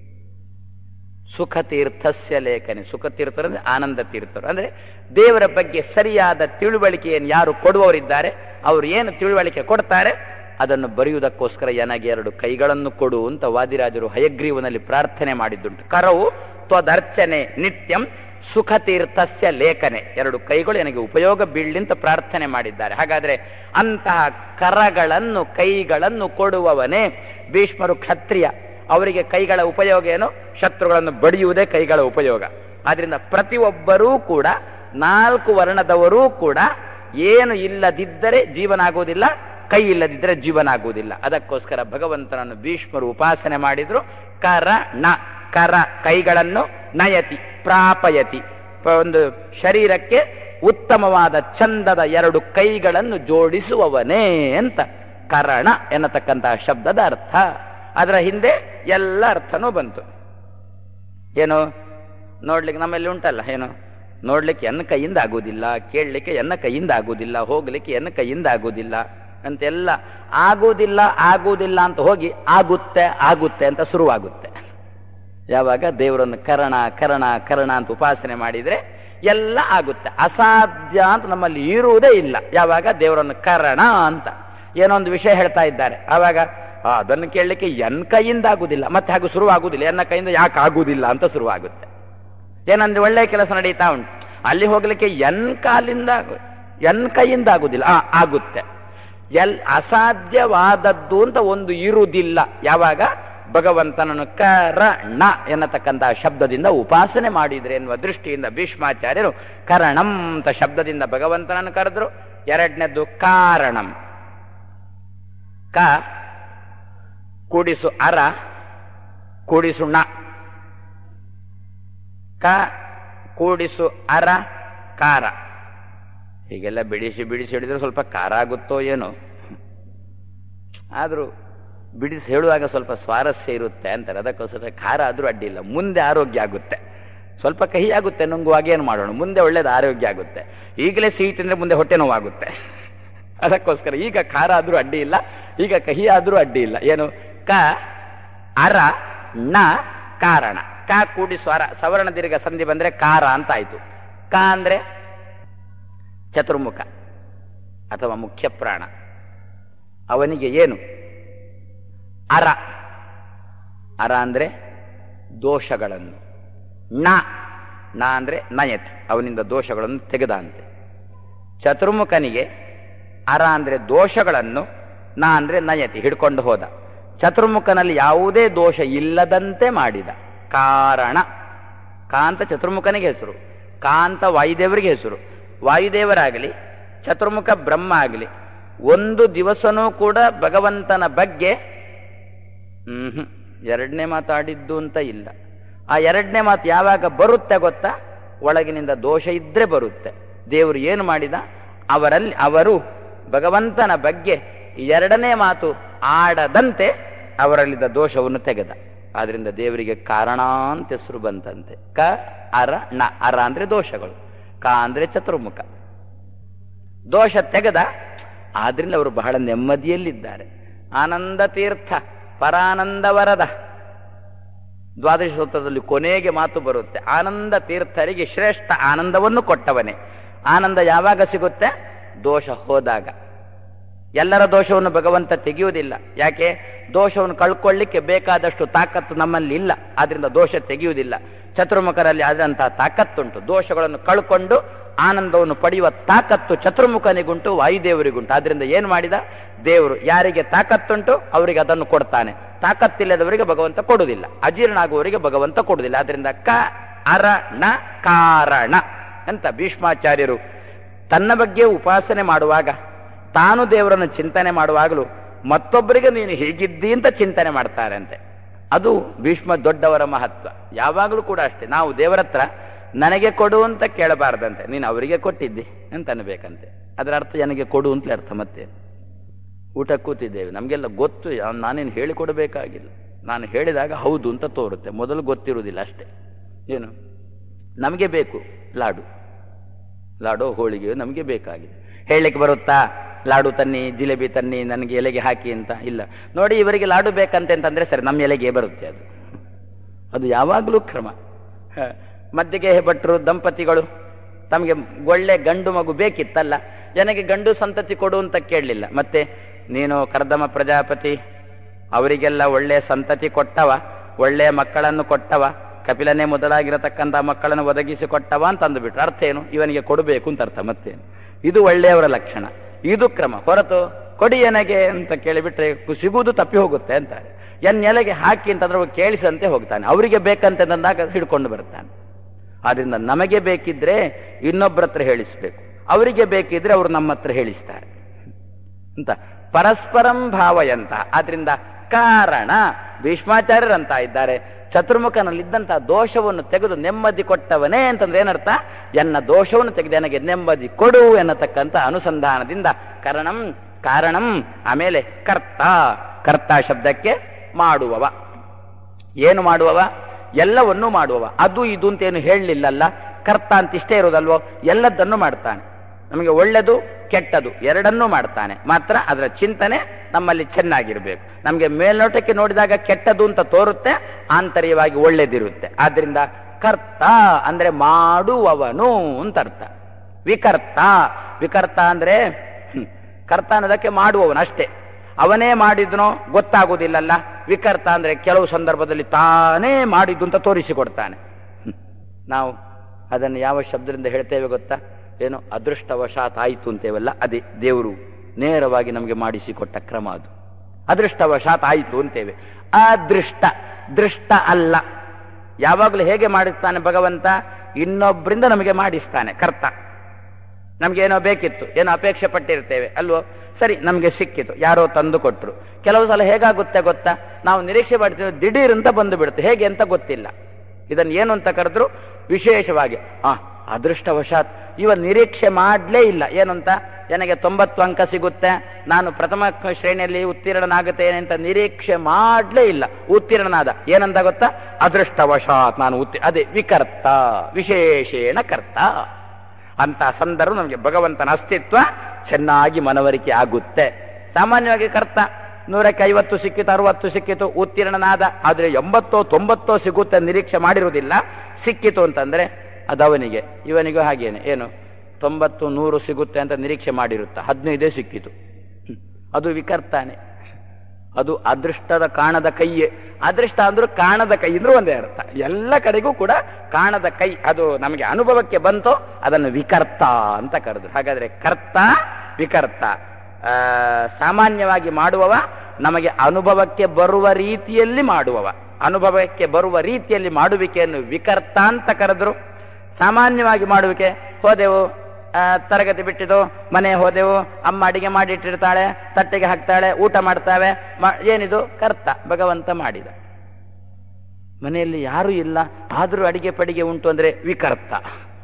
Speaker 1: ಸುಖ ತೀರ್ಥಸ್ಯ ಲೇಖನೆ ಸುಖ ತೀರ್ಥರು ಅಂದ್ರೆ ಆನಂದ ತೀರ್ಥರು ಅಂದ್ರೆ ದೇವರ ಬಗ್ಗೆ ಸರಿಯಾದ ತಿಳುವಳಿಕೆಯನ್ನು ಯಾರು ಕೊಡುವವರಿದ್ದಾರೆ ಅವರು ಏನು ತಿಳುವಳಿಕೆ ಕೊಡ್ತಾರೆ ಅದನ್ನು ಬರೆಯುವುದಕ್ಕೋಸ್ಕರ ನನಗೆ ಎರಡು ಕೈಗಳನ್ನು ಕೊಡು ಅಂತ ವಾದಿರಾಜರು ಹಯಗ್ರೀವನಲ್ಲಿ ಪ್ರಾರ್ಥನೆ ಮಾಡಿದ್ದುಂಟು ಕರವು ತ್ವದರ್ಚನೆ ನಿತ್ಯಂ ಸುಖ ತೀರ್ಥಸ್ಯ ಲೇಖನೆ ಎರಡು ಕೈಗಳು ನನಗೆ ಉಪಯೋಗ ಬೀಳಲಿ ಅಂತ ಪ್ರಾರ್ಥನೆ ಮಾಡಿದ್ದಾರೆ ಹಾಗಾದ್ರೆ ಅಂತಹ ಕರಗಳನ್ನು ಕೈಗಳನ್ನು ಕೊಡುವವನೇ ಭೀಷ್ಮರು ಕ್ಷತ್ರಿಯ ಅವರಿಗೆ ಕೈಗಳ ಉಪಯೋಗ ಏನು ಶತ್ರುಗಳನ್ನು ಬಡಿಯುವುದೇ ಕೈಗಳ ಉಪಯೋಗ ಆದ್ರಿಂದ ಪ್ರತಿಯೊಬ್ಬರೂ ಕೂಡ ನಾಲ್ಕು ವರ್ಣದವರೂ ಕೂಡ ಏನು ಇಲ್ಲದಿದ್ದರೆ ಜೀವನ ಆಗುವುದಿಲ್ಲ ಕೈ ಇಲ್ಲದಿದ್ದರೆ ಜೀವನ ಆಗುವುದಿಲ್ಲ ಅದಕ್ಕೋಸ್ಕರ ಭಗವಂತನನ್ನು ಭೀಷ್ಮರು ಉಪಾಸನೆ ಮಾಡಿದ್ರು ಕರ ನ ಕರ ಕೈಗಳನ್ನು ನಯತಿ ಪ್ರಾಪಯತಿ ಪ- ಒಂದು ಶರೀರಕ್ಕೆ ಉತ್ತಮವಾದ ಚಂದದ ಎರಡು ಕೈಗಳನ್ನು ಜೋಡಿಸುವವನೇ ಅಂತ ಕರಣ ಎನ್ನತಕ್ಕಂತಹ ಶಬ್ದದ ಅರ್ಥ ಅದರ ಹಿಂದೆ ಎಲ್ಲ ಅರ್ಥನೂ ಬಂತು ಏನು ನೋಡ್ಲಿಕ್ಕೆ ನಮ್ಮಲ್ಲಿ ಉಂಟಲ್ಲ ಏನು ನೋಡ್ಲಿಕ್ಕೆ ಎನ್ನ ಕೈಯಿಂದ ಆಗುವುದಿಲ್ಲ ಕೇಳಲಿಕ್ಕೆ ಎನ್ನ ಕೈಯಿಂದ ಆಗುವುದಿಲ್ಲ ಹೋಗ್ಲಿಕ್ಕೆ ಎನ್ನ ಕೈಯಿಂದ ಆಗುವುದಿಲ್ಲ ಅಂತೆಲ್ಲ ಆಗುವುದಿಲ್ಲ ಆಗುವುದಿಲ್ಲ ಅಂತ ಹೋಗಿ ಆಗುತ್ತೆ ಆಗುತ್ತೆ ಅಂತ ಶುರುವಾಗುತ್ತೆ ಯಾವಾಗ ದೇವರನ್ನು ಕರಣ ಕರಣ ಕರಣ ಅಂತ ಉಪಾಸನೆ ಮಾಡಿದ್ರೆ ಎಲ್ಲ ಆಗುತ್ತೆ ಅಸಾಧ್ಯ ಅಂತ ನಮ್ಮಲ್ಲಿ ಇರುವುದೇ ಇಲ್ಲ ಯಾವಾಗ ದೇವರನ್ನು ಕರಣ ಅಂತ ಏನೋ ಒಂದು ವಿಷಯ ಹೇಳ್ತಾ ಇದ್ದಾರೆ ಆವಾಗ ಆ, ಅದನ್ನು ಕೇಳಲಿಕ್ಕೆ ಎನ್ ಕೈಯಿಂದ ಆಗುದಿಲ್ಲ ಮತ್ತೆ ಹಾಗೂ ಶುರುವಾಗುದಿಲ್ಲ ಎನ್ನ ಕೈಯಿಂದ ಯಾಕೆ ಆಗುದಿಲ್ಲ ಅಂತ ಶುರುವಾಗುತ್ತೆ ಏನಂದ್ರೆ ಒಳ್ಳೆ ಕೆಲಸ ನಡೀತಾ ಉಂಟು ಅಲ್ಲಿ ಹೋಗ್ಲಿಕ್ಕೆ ಎನ್ ಕಾಲಿಂದ ಆಗು- ಎನ್ ಕೈಯಿಂದ ಆಗುದಿಲ್ಲ ಆ ಆಗುತ್ತೆ ಎಲ್ ಅಸಾಧ್ಯವಾದದ್ದು ಅಂತ ಒಂದು ಇರುವುದಿಲ್ಲ ಯಾವಾಗ ಭಗವಂತನನ್ನು ಕರಣ ಎನ್ನತಕ್ಕಂತಹ ಶಬ್ದದಿಂದ ಉಪಾಸನೆ ಮಾಡಿದ್ರೆ ಎನ್ನುವ ದೃಷ್ಟಿಯಿಂದ ಭೀಷ್ಮಾಚಾರ್ಯರು ಕರಣಂ ಅಂತ ಶಬ್ದದಿಂದ ಭಗವಂತನನ್ನು ಕರೆದ್ರು ಎರಡನೇದ್ದು ಕಾರಣಂ ಕ ಕೂಡಿಸು ಅರ ಕೂಡಿಸು ಣ ಕ ಕೂಡಿಸು ಅರ ಕಾರ ಹೀಗೆಲ್ಲ ಬಿಡಿಸಿ ಬಿಡಿಸಿ ಹಿಡಿದ್ರೆ ಸ್ವಲ್ಪ ಖಾರ ಆಗುತ್ತೋ ಏನೋ ಆದರೂ ಬಿಡಿಸಿ ಹೇಳುವಾಗ ಸ್ವಲ್ಪ ಸ್ವಾರಸ್ಯ ಇರುತ್ತೆ ಅಂತಾರೆ ಅದಕ್ಕೋಸ್ಕರ ಖಾರ ಆದರೂ ಅಡ್ಡಿಲ್ಲ ಮುಂದೆ ಆರೋಗ್ಯ ಆಗುತ್ತೆ ಸ್ವಲ್ಪ ಕಹಿ ಆಗುತ್ತೆ ನುಂಗುವಾಗ ಏನು ಮಾಡೋಣ ಮುಂದೆ ಒಳ್ಳೇದು ಆರೋಗ್ಯ ಆಗುತ್ತೆ ಈಗಲೇ ಸಿಹಿ ತಿಂದ್ರೆ ಮುಂದೆ ಹೊಟ್ಟೆ ನೋವಾಗುತ್ತೆ ಅದಕ್ಕೋಸ್ಕರ ಈಗ ಖಾರ ಆದರೂ ಅಡ್ಡಿ ಇಲ್ಲ ಈಗ ಕಹಿ ಆದ್ರೂ ಅಡ್ಡಿ ಇಲ್ಲ ಏನು ಕ ಅರ ಣ ಕಾರಣ ಕ ಕೂಡಿ ಸ್ವರ ಸವರ್ಣ ದೀರ್ಘ ಸಂಧಿ ಬಂದ್ರೆ ಕಾರ ಅಂತ ಆಯ್ತು ಕ ಅಂದ್ರೆ ಚತುರ್ಮುಖ ಅಥವಾ ಮುಖ್ಯ ಪ್ರಾಣ ಅವನಿಗೆ ಏನು ಅರ ಅರ ಅಂದ್ರೆ ದೋಷಗಳನ್ನು ನ ನ ಅಂದ್ರೆ ನಯತ್ ಅವನಿಂದ ದೋಷಗಳನ್ನು ತೆಗೆದ ಅಂತೆ ಚತುರ್ಮುಖನಿಗೆ ಅರ ಅಂದ್ರೆ ದೋಷಗಳನ್ನು ನ ಅಂದ್ರೆ ನಯತಿ ಹಿಡ್ಕೊಂಡು ಹೋದ ಚತುರ್ಮುಖನಲ್ಲಿ ಯಾವುದೇ ದೋಷ ಇಲ್ಲದಂತೆ ಮಾಡಿದ ಕಾರಣ ಕಾಂತ ಚತುರ್ಮುಖನಿಗೆ ಹೆಸರು ಕಾಂತ ವಾಯುದೇವರಿಗೆ ಹೆಸರು ವಾಯುದೇವರಾಗಲಿ ಚತುರ್ಮುಖ ಬ್ರಹ್ಮ ಆಗಲಿ ಒಂದು ದಿವಸನೂ ಕೂಡ ಭಗವಂತನ ಬಗ್ಗೆ ಹ್ಮ್ ಎರಡನೇ ಮಾತಾಡಿದ್ದು ಅಂತ ಇಲ್ಲ ಆ ಎರಡನೇ ಮಾತು ಯಾವಾಗ ಬರುತ್ತೆ ಗೊತ್ತಾ ಒಳಗಿನಿಂದ ದೋಷ ಇದ್ರೆ ಬರುತ್ತೆ ದೇವರು ಏನು ಮಾಡಿದ ಅವರಲ್ಲಿ ಅವರು ಭಗವಂತನ ಬಗ್ಗೆ ಎರಡನೇ ಮಾತು ಆಡದಂತೆ ಅವರಲ್ಲಿದ್ದ ದೋಷವನ್ನು ತೆಗೆದ ಆದ್ರಿಂದ ದೇವರಿಗೆ ಕಾರಣ ಅಂತ ಹೆಸರು ಬಂತಂತೆ ಕ ಅರ ಣ ಅರ ಅಂದ್ರೆ ದೋಷಗಳು ಕ ಅಂದ್ರೆ ಚತುರ್ಮುಖ ದೋಷ ತೆಗೆದ ಆದ್ರಿಂದ ಅವರು ಬಹಳ ನೆಮ್ಮದಿಯಲ್ಲಿದ್ದಾರೆ ಆನಂದ ತೀರ್ಥ ಪರಾನಂದ ವರದ ದ್ವಾದಶ ಸೂತ್ರದಲ್ಲಿ ಕೊನೆಗೆ ಮಾತು ಬರುತ್ತೆ ಆನಂದ ತೀರ್ಥರಿಗೆ ಶ್ರೇಷ್ಠ ಆನಂದವನ್ನು ಕೊಟ್ಟವನೇ ಆನಂದ ಯಾವಾಗ ಸಿಗುತ್ತೆ ದೋಷ ಹೋದಾಗ ಎಲ್ಲರ ದೋಷವನ್ನು ಭಗವಂತ ತೆಗೆಯುವುದಿಲ್ಲ ಯಾಕೆ ದೋಷವನ್ನು ಕಳ್ಕೊಳ್ಳಿಕ್ಕೆ ಬೇಕಾದಷ್ಟು ತಾಕತ್ತು ನಮ್ಮಲ್ಲಿ ಇಲ್ಲ ಆದ್ರಿಂದ ದೋಷ ತೆಗೆಯುವುದಿಲ್ಲ ಚತುರ್ಮುಖರಲ್ಲಿ ಆದಂತಹ ತಾಕತ್ತುಂಟು ದೋಷಗಳನ್ನು ಕಳ್ಕೊಂಡು ಆನಂದವನ್ನು ಪಡೆಯುವ ತಾಕತ್ತು ಚತುರ್ಮುಖನಿಗುಂಟು ವಾಯುದೇವರಿಗುಂಟು ಆದ್ರಿಂದ ಏನ್ ಮಾಡಿದ ದೇವರು ಯಾರಿಗೆ ತಾಕತ್ತುಂಟು ಅವರಿಗೆ ಅದನ್ನು ಕೊಡ್ತಾನೆ ತಾಕತ್ತಿಲ್ಲದವರಿಗೆ ಭಗವಂತ ಕೊಡುವುದಿಲ್ಲ ಅಜೀರ್ಣ ಆಗುವವರಿಗೆ ಭಗವಂತ ಕೊಡುವುದಿಲ್ಲ ಆದ್ರಿಂದ ಕ ಅರ ಣ ಕಾರಣ ಅಂತ ಭೀಷ್ಮಾಚಾರ್ಯರು ತನ್ನ ಬಗ್ಗೆ ಉಪಾಸನೆ ಮಾಡುವಾಗ ತಾನು ದೇವರನ್ನು ಚಿಂತನೆ ಮಾಡುವಾಗಲೂ ಮತ್ತೊಬ್ಬರಿಗೆ ನೀನು ಹೀಗಿದ್ದಿ ಅಂತ ಚಿಂತನೆ ಮಾಡ್ತಾರೆ ಅಂತೆ ಅದು ಭೀಷ್ಮ ದೊಡ್ಡವರ ಮಹತ್ವ ಯಾವಾಗಲೂ ಕೂಡ ಅಷ್ಟೇ ನಾವು ದೇವರ ಹತ್ರ ನನಗೆ ಕೊಡು ಅಂತ ಕೇಳಬಾರ್ದಂತೆ ನೀನು ಅವರಿಗೆ ಕೊಟ್ಟಿದ್ದಿ ಅಂತ ಅನ್ಬೇಕಂತೆ ಅದರ ಅರ್ಥ ನನಗೆ ಕೊಡು ಅಂತಲೇ ಅರ್ಥ ಮತ್ತೆ ಊಟ ಕೂತಿದ್ದೇವೆ ನಮಗೆಲ್ಲ ಗೊತ್ತು ಯಾ- ನಾನೇನು ಹೇಳಿಕೊಡಬೇಕಾಗಿಲ್ಲ ನಾನು ಹೇಳಿದಾಗ ಹೌದು ಅಂತ ತೋರುತ್ತೆ ಮೊದಲು ಗೊತ್ತಿರುವುದಿಲ್ಲ ಅಷ್ಟೇ ಏನು ನಮಗೆ ಬೇಕು ಲಾಡು ಲಾಡು ಹೋಳಿಗೆ ನಮಗೆ ಬೇಕಾಗಿದೆ ಹೇಳಲಿಕ್ಕೆ ಬರುತ್ತಾ ಲಾಡು ತನ್ನಿ ಜಿಲೇಬಿ ತನ್ನಿ ನನಗೆ ಎಲೆಗೆ ಹಾಕಿ ಅಂತ ಇಲ್ಲ ನೋಡಿ ಇವರಿಗೆ ಲಾಡು ಬೇಕಂತೆ ಅಂತಂದ್ರೆ ಸರಿ ನಮ್ಮ ಎಲೆಗೆ ಬರುತ್ತೆ ಅದು ಅದು ಯಾವಾಗಲೂ ಕ್ರಮ ಹ. ಮದ್ದಿಗೆ ಭಟ್ರು ದಂಪತಿಗಳು ತಮಗೆ ಒಳ್ಳೆ ಗಂಡು ಮಗು ಬೇಕಿತ್ತಲ್ಲ ನನಗೆ ಗಂಡು ಸಂತತಿ ಕೊಡು ಅಂತ ಕೇಳಲಿಲ್ಲ ಮತ್ತೆ ನೀನು ಕರ್ದಮ ಪ್ರಜಾಪತಿ ಅವರಿಗೆಲ್ಲ ಒಳ್ಳೆ ಸಂತತಿ ಕೊಟ್ಟವ ಒಳ್ಳೆ ಮಕ್ಕಳನ್ನು ಕೊಟ್ಟವ ಕಪಿಲನೇ ಮೊದಲಾಗಿರತಕ್ಕಂಥ ಮಕ್ಕಳನ್ನು ಒದಗಿಸಿ ಕೊಟ್ಟವ ಅಂತ ಅಂದುಬಿಟ್ರು ಅರ್ಥ ಏನು ಇವನಿಗೆ ಕೊಡಬೇಕು ಅಂತ ಅರ್ಥ ಮತ್ತೇನು ಇದು ಒಳ್ಳೆಯವರ ಲಕ್ಷಣ ಇದು ಕ್ರಮ ಹೊರತು ಕೊಡಿ ನನಗೆ ಅಂತ ಕೇಳಿಬಿಟ್ರೆ ಕು- ಸಿಗುವುದು ತಪ್ಪಿ ಹೋಗುತ್ತೆ ಅಂತಾರೆ ಎನ್ ಎಲೆಗೆ ಹಾಕಿ ಅಂತಂದ್ರೆ ಅವ ಕೇಳಿಸಂತೆ ಹೋಗ್ತಾನೆ ಅವರಿಗೆ ಬೇಕಂತ ಅಂದಾಗ ಹಿಡ್ಕೊಂಡು ಬರ್ತಾನೆ ಆದ್ರಿಂದ ನಮಗೆ ಬೇಕಿದ್ರೆ ಇನ್ನೊಬ್ಬರ ಹತ್ರ ಹೇಳಿಸ್ಬೇಕು ಅವರಿಗೆ ಬೇಕಿದ್ರೆ ಅವರು ನಮ್ಮ ಹತ್ರ ಹೇಳಿಸ್ತಾರೆ ಅಂತ ಪರಸ್ಪರಂ ಭಾವಯಂತ ಆದ್ರಿಂದ ಕಾರಣ ಭೀಷ್ಮಾಚಾರ್ಯರಂತ ಇದ್ದಾರೆ ಚತುರ್ಮುಖನಲ್ಲಿದ್ದಂತಹ ದೋಷವನ್ನು ತೆಗೆದು ನೆಮ್ಮದಿ ಕೊಟ್ಟವನೇ ಅಂತಂದ್ರೆ ಏನರ್ಥ ಎನ್ನ ದೋಷವನ್ನು ತೆಗೆದು ನನಗೆ ನೆಮ್ಮದಿ ಕೊಡು ಎನ್ನತಕ್ಕಂಥ ಅನುಸಂಧಾನದಿಂದ ಕರಣಂ ಕಾರಣಂ ಆಮೇಲೆ ಕರ್ತ ಕರ್ತ ಶಬ್ದಕ್ಕೆ ಮಾಡುವವ ಏನು ಮಾಡುವವ ಎಲ್ಲವನ್ನೂ ಮಾಡುವವ ಅದು ಇದು ಅಂತ ಏನು ಹೇಳಲಿಲ್ಲಲ್ಲ ಕರ್ತ ಅಂತ ಇಷ್ಟೇ ಇರೋದಲ್ವೋ ಎಲ್ಲದನ್ನು ಮಾಡ್ತಾನೆ ನಮಗೆ ಒಳ್ಳೆದು ಕೆಟ್ಟದು ಎರಡನ್ನೂ ಮಾಡ್ತಾನೆ ಮಾತ್ರ ಅದರ ಚಿಂತನೆ ನಮ್ಮಲ್ಲಿ ಚೆನ್ನಾಗಿರ್ಬೇಕು ನಮಗೆ ಮೇಲ್ನೋಟಕ್ಕೆ ನೋಡಿದಾಗ ಕೆಟ್ಟದು ಅಂತ ತೋರುತ್ತೆ ಆಂತರ್ಯವಾಗಿ ಒಳ್ಳೇದಿರುತ್ತೆ ಆದ್ರಿಂದ ಕರ್ತ ಅಂದ್ರೆ ಮಾಡುವವನು ಅಂತ ಅರ್ಥ ವಿಕರ್ತ ವಿಕರ್ತ ಅಂದ್ರೆ ಹ್ಮ್, ಕರ್ತ ಅನ್ನೋದಕ್ಕೆ ಮಾಡುವವನು ಅಷ್ಟೇ ಅವನೇ ಮಾಡಿದ್ನೋ ಗೊತ್ತಾಗುವುದಿಲ್ಲಲ್ಲ ವಿಕರ್ತ ಅಂದ್ರೆ ಕೆಲವು ಸಂದರ್ಭದಲ್ಲಿ ತಾನೇ ಮಾಡಿದ್ದು ಅಂತ ತೋರಿಸಿಕೊಡ್ತಾನೆ ಹ್ಮ್. ನಾವು ಅದನ್ನು ಯಾವ ಶಬ್ದದಿಂದ ಹೇಳ್ತೇವೆ ಗೊತ್ತಾ ಏನು ಅದೃಷ್ಟವಶಾತ್ ಆಯಿತು ಅಂತೇವಲ್ಲ ಅದೇ ದೇವರು ನೇರವಾಗಿ ನಮಗೆ ಮಾಡಿಸಿಕೊಟ್ಟ ಕ್ರಮ ಅದು ಅದೃಷ್ಟವಶಾತ್ ಆಯಿತು ಅಂತೇವೆ ಅದೃಷ್ಟ ದೃಷ್ಟ ಅಲ್ಲ ಯಾವಾಗಲೂ ಹೇಗೆ ಮಾಡಿಸ್ತಾನೆ ಭಗವಂತ ಇನ್ನೊಬ್ಬರಿಂದ ನಮಗೆ ಮಾಡಿಸ್ತಾನೆ ಕರ್ತ ನಮ್ಗೇನೋ ಬೇಕಿತ್ತು ಏನೋ ಅಪೇಕ್ಷೆ ಪಟ್ಟಿರ್ತೇವೆ ಅಲ್ವೋ ಸರಿ ನಮಗೆ ಸಿಕ್ಕಿತು ಯಾರೋ ತಂದು ಕೊಟ್ರು ಕೆಲವು ಸಲ ಹೇಗಾಗುತ್ತೆ ಗೊತ್ತಾ ನಾವು ನಿರೀಕ್ಷೆ ಮಾಡ್ತೇವೆ ದಿಢೀರ್ ಅಂತ ಬಂದು ಬಿಡುತ್ತೆ ಹೇಗೆ ಅಂತ ಗೊತ್ತಿಲ್ಲ ಇದನ್ನು ಏನು ಅಂತ ಕರೆದ್ರು ವಿಶೇಷವಾಗಿ ಆ ಅದೃಷ್ಟವಶಾತ್ ಇವ ನಿರೀಕ್ಷೆ ಮಾಡಲೇ ಇಲ್ಲ ಏನಂತ ನನಗೆ ತೊಂಬತ್ತು ಅಂಕ ಸಿಗುತ್ತೆ ನಾನು ಪ್ರಥಮ ಕ- ಶ್ರೇಣಿಯಲ್ಲಿ ಉತ್ತೀರ್ಣನಾಗುತ್ತೇನೆ ಅಂತ ನಿರೀಕ್ಷೆ ಮಾಡಲೇ ಇಲ್ಲ ಉತ್ತೀರ್ಣನಾದ ಏನಂತ ಗೊತ್ತಾ ಅದೃಷ್ಟವಶಾತ್ ನಾನು ಉತ್ತಿ ಅದೇ ವಿಕರ್ತ ವಿಶೇಷೇಣ ಕರ್ತ ಅಂತ ಸಂದರ್ಭ ನಮಗೆ ಭಗವಂತನ ಅಸ್ತಿತ್ವ ಚೆನ್ನಾಗಿ ಮನವರಿಕೆ ಆಗುತ್ತೆ ಸಾಮಾನ್ಯವಾಗಿ ಕರ್ತ ನೂರಕ್ಕೆ ಐವತ್ತು ಸಿಕ್ಕಿತು ಅರವತ್ತು ಸಿಕ್ಕಿತು ಉತ್ತೀರ್ಣನಾದ ಆದ್ರೆ ಎಂಬತ್ತೋ ತೊಂಬತ್ತೋ ಸಿಗುತ್ತೆ ನಿರೀಕ್ಷೆ ಮಾಡಿರುವುದಿಲ್ಲ ಸಿಕ್ಕಿತು ಅಂತಂದ್ರೆ ಅದವನಿಗೆ ಇವನಿಗೂ ಹಾಗೇನೆ ಏನು ತೊಂಬತ್ತು ನೂರು ಸಿಗುತ್ತೆ ಅಂತ ನಿರೀಕ್ಷೆ ಮಾಡಿರುತ್ತ ಹದಿನೈದೇ ಸಿಕ್ಕಿತು ಹ್ಮ್. ಅದು ವಿಕರ್ತಾನೆ ಅದು ಅದೃಷ್ಟದ ಕಾಣದ ಕೈಯೇ ಅದೃಷ್ಟ ಅಂದ್ರೂ ಕಾಣದ ಕೈ ಅಂದ್ರೂ ಒಂದೇ ಅರ್ಥ ಎಲ್ಲ ಕಡೆಗೂ ಕೂಡ ಕಾಣದ ಕೈ ಅದು ನಮಗೆ ಅನುಭವಕ್ಕೆ ಬಂತೋ ಅದನ್ನು ವಿಕರ್ತ ಅಂತ ಕರೆದ್ರು ಹಾಗಾದ್ರೆ ಕರ್ತ ವಿಕರ್ತ ಆ, ಸಾಮಾನ್ಯವಾಗಿ ಮಾಡುವವ ನಮಗೆ ಅನುಭವಕ್ಕೆ ಬರುವ ರೀತಿಯಲ್ಲಿ ಮಾಡುವವ ಅನುಭವಕ್ಕೆ ಬರುವ ರೀತಿಯಲ್ಲಿ ಮಾಡುವಿಕೆಯನ್ನು ವಿಕರ್ತ ಅಂತ ಕರೆದ್ರು ಸಾಮಾನ್ಯವಾಗಿ ಮಾಡುವಿಕೆ ಹೋದೆವು ಆ, ತರಗತಿ ಬಿಟ್ಟಿದ್ದು ಮನೆ ಹೋದೆವು ಅಮ್ಮ ಅಡಿಗೆ ಮಾಡಿಟ್ಟಿರ್ತಾಳೆ ತಟ್ಟೆಗೆ ಹಾಕ್ತಾಳೆ ಊಟ ಮಾಡ್ತಾವೆ ಮ- ಏನಿದು ಕರ್ತ ಭಗವಂತ ಮಾಡಿದ ಮನೆಯಲ್ಲಿ ಯಾರು ಇಲ್ಲ ಆದ್ರೂ ಅಡಿಗೆ ಪಡಿಗೆ ಉಂಟು ಅಂದ್ರೆ ವಿಕರ್ತ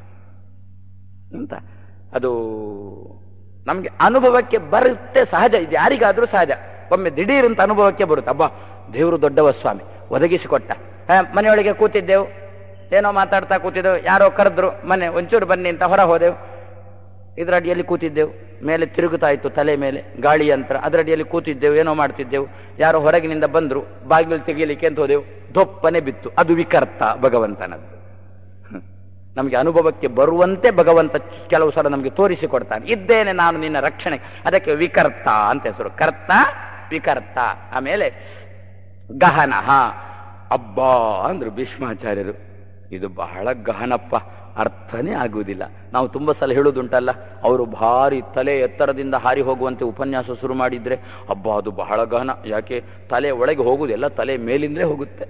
Speaker 1: ಅಂತ ಅದು ನಮ್ಗೆ ಅನುಭವಕ್ಕೆ ಬರುತ್ತೆ ಸಹಜ ಇದು ಯಾರಿಗಾದ್ರೂ ಸಹಜ ಒಮ್ಮೆ ದಿಢೀರ್ ಅಂತ ಅನುಭವಕ್ಕೆ ಬರುತ್ತೆ ಅಬ್ಬಾ ದೇವರು ದೊಡ್ಡವ ಸ್ವಾಮಿ ಒದಗಿಸಿಕೊಟ್ಟ ಆ, ಮನೆಯೊಳಗೆ ಕೂತಿದ್ದೆವು ಏನೋ ಮಾತಾಡ್ತಾ ಕೂತಿದ್ದೆವು ಯಾರೋ ಕರೆದ್ರು ಮನೆ ಒಂಚೂರು ಬನ್ನಿ ಅಂತ ಹೊರ ಹೋದೆವು ಇದರ ಅಡಿಯಲ್ಲಿ ಕೂತಿದ್ದೆವು ಮೇಲೆ ತಿರುಗುತ್ತಾ ಇತ್ತು ತಲೆ ಮೇಲೆ ಗಾಳಿ ಯಂತ್ರ ಅದರ ಅಡಿಯಲ್ಲಿ ಕೂತಿದ್ದೆವು ಏನೋ ಮಾಡ್ತಿದ್ದೆವು ಯಾರೋ ಹೊರಗಿನಿಂದ ಬಂದ್ರು ಬಾಗಿಲು ತೆಗೀಲಿಕ್ಕೆ ಅಂತ ಹೋದೆವು ದೊಪ್ಪನೆ ಬಿತ್ತು ಅದು ವಿಕರ್ತ ಭಗವಂತನದ್ದು ಹ್ಮ್. ನಮಗೆ ಅನುಭವಕ್ಕೆ ಬರುವಂತೆ ಭಗವಂತ ಕೆಲವು ಸಲ ನಮಗೆ ತೋರಿಸಿಕೊಡ್ತಾನೆ ಇದ್ದೇನೆ ನಾನು ನಿನ್ನ ರಕ್ಷಣೆ ಅದಕ್ಕೆ ವಿಕರ್ತ ಅಂತ ಹೆಸರು ಕರ್ತ ವಿಕರ್ತ ಆಮೇಲೆ ಗಹನಃ ಅಬ್ಬಾ ಅಂದ್ರು ಭೀಷ್ಮಾಚಾರ್ಯರು ಇದು ಬಹಳ ಗಹನಪ್ಪ ಅರ್ಥನೇ ಆಗುವುದಿಲ್ಲ ನಾವು ತುಂಬಾ ಸಲ ಹೇಳುದುಂಟಲ್ಲ ಅವರು ಭಾರಿ ತಲೆ ಎತ್ತರದಿಂದ ಹಾರಿ ಹೋಗುವಂತೆ ಉಪನ್ಯಾಸ ಶುರು ಮಾಡಿದ್ರೆ ಅಬ್ಬಾ ಅದು ಬಹಳ ಗಹನ ಯಾಕೆ ತಲೆ ಒಳಗೆ ಹೋಗುವುದಿಲ್ಲ ತಲೆ ಮೇಲಿಂದಲೇ ಹೋಗುತ್ತೆ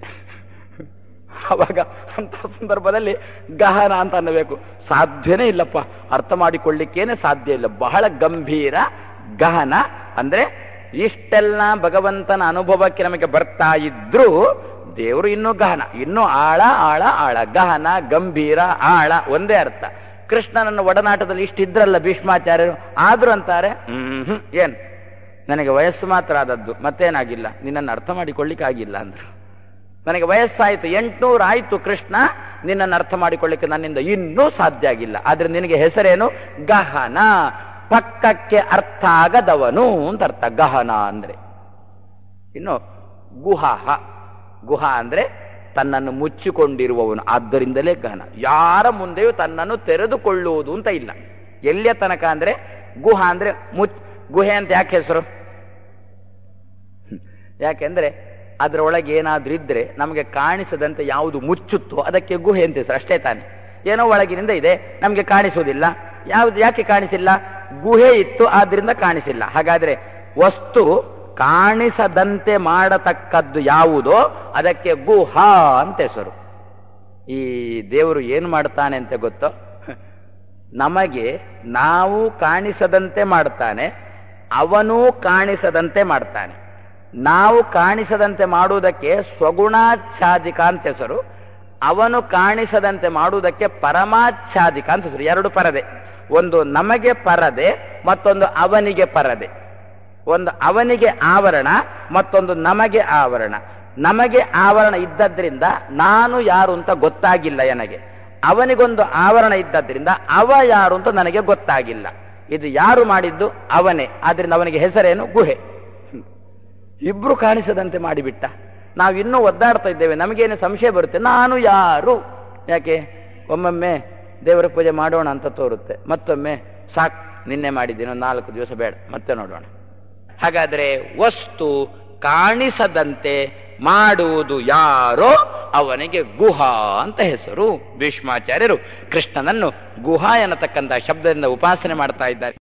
Speaker 1: ಅವಾಗ ಅಂತ ಸಂದರ್ಭದಲ್ಲಿ ಗಹನ ಅಂತ ಅನ್ನಬೇಕು ಸಾಧ್ಯನೇ ಇಲ್ಲಪ್ಪ ಅರ್ಥ ಮಾಡಿಕೊಳ್ಳಿಕ್ಕೇನೆ ಸಾಧ್ಯ ಇಲ್ಲ ಬಹಳ ಗಂಭೀರ ಗಹನ ಅಂದ್ರೆ ಇಷ್ಟೆಲ್ಲ ಭಗವಂತನ ಅನುಭವಕ್ಕೆ ನಮಗೆ ಬರ್ತಾ ಇದ್ರೂ ದೇವರು ಇನ್ನೂ ಗಹನ ಇನ್ನೂ ಆಳ ಆಳ ಆಳ ಗಹನ ಗಂಭೀರ ಆಳ ಒಂದೇ ಅರ್ಥ ಕೃಷ್ಣನನ್ನ ಒಡನಾಟದಲ್ಲಿ ಇಷ್ಟಿದ್ರಲ್ಲ ಭೀಷ್ಮಾಚಾರ್ಯರು ಆದ್ರೂ ಅಂತಾರೆ ಹ್ಮ್ ಹ್ಮ್, ಏನ್ ನನಗೆ ವಯಸ್ಸು ಮಾತ್ರ ಆದದ್ದು ಮತ್ತೇನಾಗಿಲ್ಲ ನಿನ್ನನ್ನು ಅರ್ಥ ಮಾಡಿಕೊಳ್ಳಿಕ್ಕೆ ಆಗಿಲ್ಲ ಅಂದ್ರು ನನಗೆ ವಯಸ್ಸಾಯಿತು ಎಂಟ್ನೂರು ಆಯ್ತು ಕೃಷ್ಣ ನಿನ್ನನ್ನು ಅರ್ಥ ಮಾಡಿಕೊಳ್ಳಿಕ್ಕೆ ನನ್ನಿಂದ ಇನ್ನೂ ಸಾಧ್ಯ ಆಗಿಲ್ಲ ಆದ್ರೆ ನಿನಗೆ ಹೆಸರೇನು ಗಹನ ಪಕ್ಕಕ್ಕೆ ಅರ್ಥ ಆಗದವನು ಅಂತ ಅರ್ಥ ಗಹನ ಅಂದ್ರೆ ಇನ್ನು ಗುಹಾಹ ಗುಹ ಅಂದ್ರೆ ತನ್ನನ್ನು ಮುಚ್ಚಿಕೊಂಡಿರುವವನು ಆದ್ದರಿಂದಲೇ ಗಹನ ಯಾರ ಮುಂದೆಯೂ ತನ್ನನ್ನು ತೆರೆದುಕೊಳ್ಳುವುದು ಅಂತ ಇಲ್ಲ ಎಲ್ಲಿಯ ತನಕ ಅಂದ್ರೆ ಗುಹ ಅಂದ್ರೆ ಮುಚ್ ಗುಹೆ ಅಂತ ಯಾಕೆ ಹೆಸರು ಹ್ಮ್. ಯಾಕೆಂದ್ರೆ ಅದರೊಳಗೆ ಏನಾದ್ರೂ ಇದ್ರೆ ನಮಗೆ ಕಾಣಿಸದಂತೆ ಯಾವುದು ಮುಚ್ಚುತ್ತೋ ಅದಕ್ಕೆ ಗುಹೆ ಅಂತ ಹೆಸರು ಅಷ್ಟೇ ತಾನೆ ಏನೋ ಒಳಗಿನಿಂದ ಇದೆ ನಮಗೆ ಕಾಣಿಸುವುದಿಲ್ಲ ಯಾವ್ದು ಯಾಕೆ ಕಾಣಿಸಿಲ್ಲ ಗುಹೆ ಇತ್ತು ಆದ್ರಿಂದ ಕಾಣಿಸಿಲ್ಲ ಹಾಗಾದ್ರೆ ವಸ್ತು ಕಾಣಿಸದಂತೆ ಮಾಡತಕ್ಕದ್ದು ಯಾವುದೋ ಅದಕ್ಕೆ ಗುಹ ಅಂತ ಹೆಸರು ಈ ದೇವರು ಏನು ಮಾಡ್ತಾನೆ ಅಂತ ಗೊತ್ತೋ ನಮಗೆ ನಾವು ಕಾಣಿಸದಂತೆ ಮಾಡ್ತಾನೆ ಅವನೂ ಕಾಣಿಸದಂತೆ ಮಾಡ್ತಾನೆ ನಾವು ಕಾಣಿಸದಂತೆ ಮಾಡುವುದಕ್ಕೆ ಸ್ವಗುಣಾಚ್ಛಾದಿಕ ಅಂತ ಹೆಸರು ಅವನು ಕಾಣಿಸದಂತೆ ಮಾಡುವುದಕ್ಕೆ ಪರಮಾಚ್ಛಾದಿಕ ಅಂತ ಹೆಸರು ಎರಡು ಪರದೆ ಒಂದು ನಮಗೆ ಪರದೆ ಮತ್ತೊಂದು ಅವನಿಗೆ ಪರದೆ ಒಂದು ಅವನಿಗೆ ಆವರಣ ಮತ್ತೊಂದು ನಮಗೆ ಆವರಣ ನಮಗೆ ಆವರಣ ಇದ್ದದ್ರಿಂದ ನಾನು ಯಾರು ಅಂತ ಗೊತ್ತಾಗಿಲ್ಲ ನನಗೆ ಅವನಿಗೊಂದು ಆವರಣ ಇದ್ದದ್ರಿಂದ ಅವ ಯಾರು ಅಂತ ನನಗೆ ಗೊತ್ತಾಗಿಲ್ಲ ಇದು ಯಾರು ಮಾಡಿದ್ದು ಅವನೇ ಆದ್ರಿಂದ ಅವನಿಗೆ ಹೆಸರೇನು ಗುಹೆ ಹ್ಮ್. ಇಬ್ರು ಕಾಣಿಸದಂತೆ ಮಾಡಿಬಿಟ್ಟ ನಾವು ಇನ್ನೂ ಒದ್ದಾಡ್ತಾ ಇದ್ದೇವೆ ನಮಗೇನು ಸಂಶಯ ಬರುತ್ತೆ ನಾನು ಯಾರು ಯಾಕೆ ಒಮ್ಮೊಮ್ಮೆ ದೇವರ ಪೂಜೆ ಮಾಡೋಣ ಅಂತ ತೋರುತ್ತೆ ಮತ್ತೊಮ್ಮೆ ಸಾಕ್ ನಿನ್ನೆ ಮಾಡಿದ್ದೀನಿ ಒಂದು ನಾಲ್ಕು ದಿವಸ ಬೇಡ ಮತ್ತೆ ನೋಡೋಣ ಹಾಗಾದ್ರೆ ವಸ್ತು ಕಾಣಿಸದಂತೆ ಮಾಡುವುದು ಯಾರೋ ಅವನಿಗೆ ಗುಹ ಅಂತ ಹೆಸರು ಭೀಷ್ಮಾಚಾರ್ಯರು ಕೃಷ್ಣನನ್ನು ಗುಹ ಎನ್ನತಕ್ಕಂತಹ ಶಬ್ದದಿಂದ ಉಪಾಸನೆ ಮಾಡ್ತಾ ಇದ್ದಾರೆ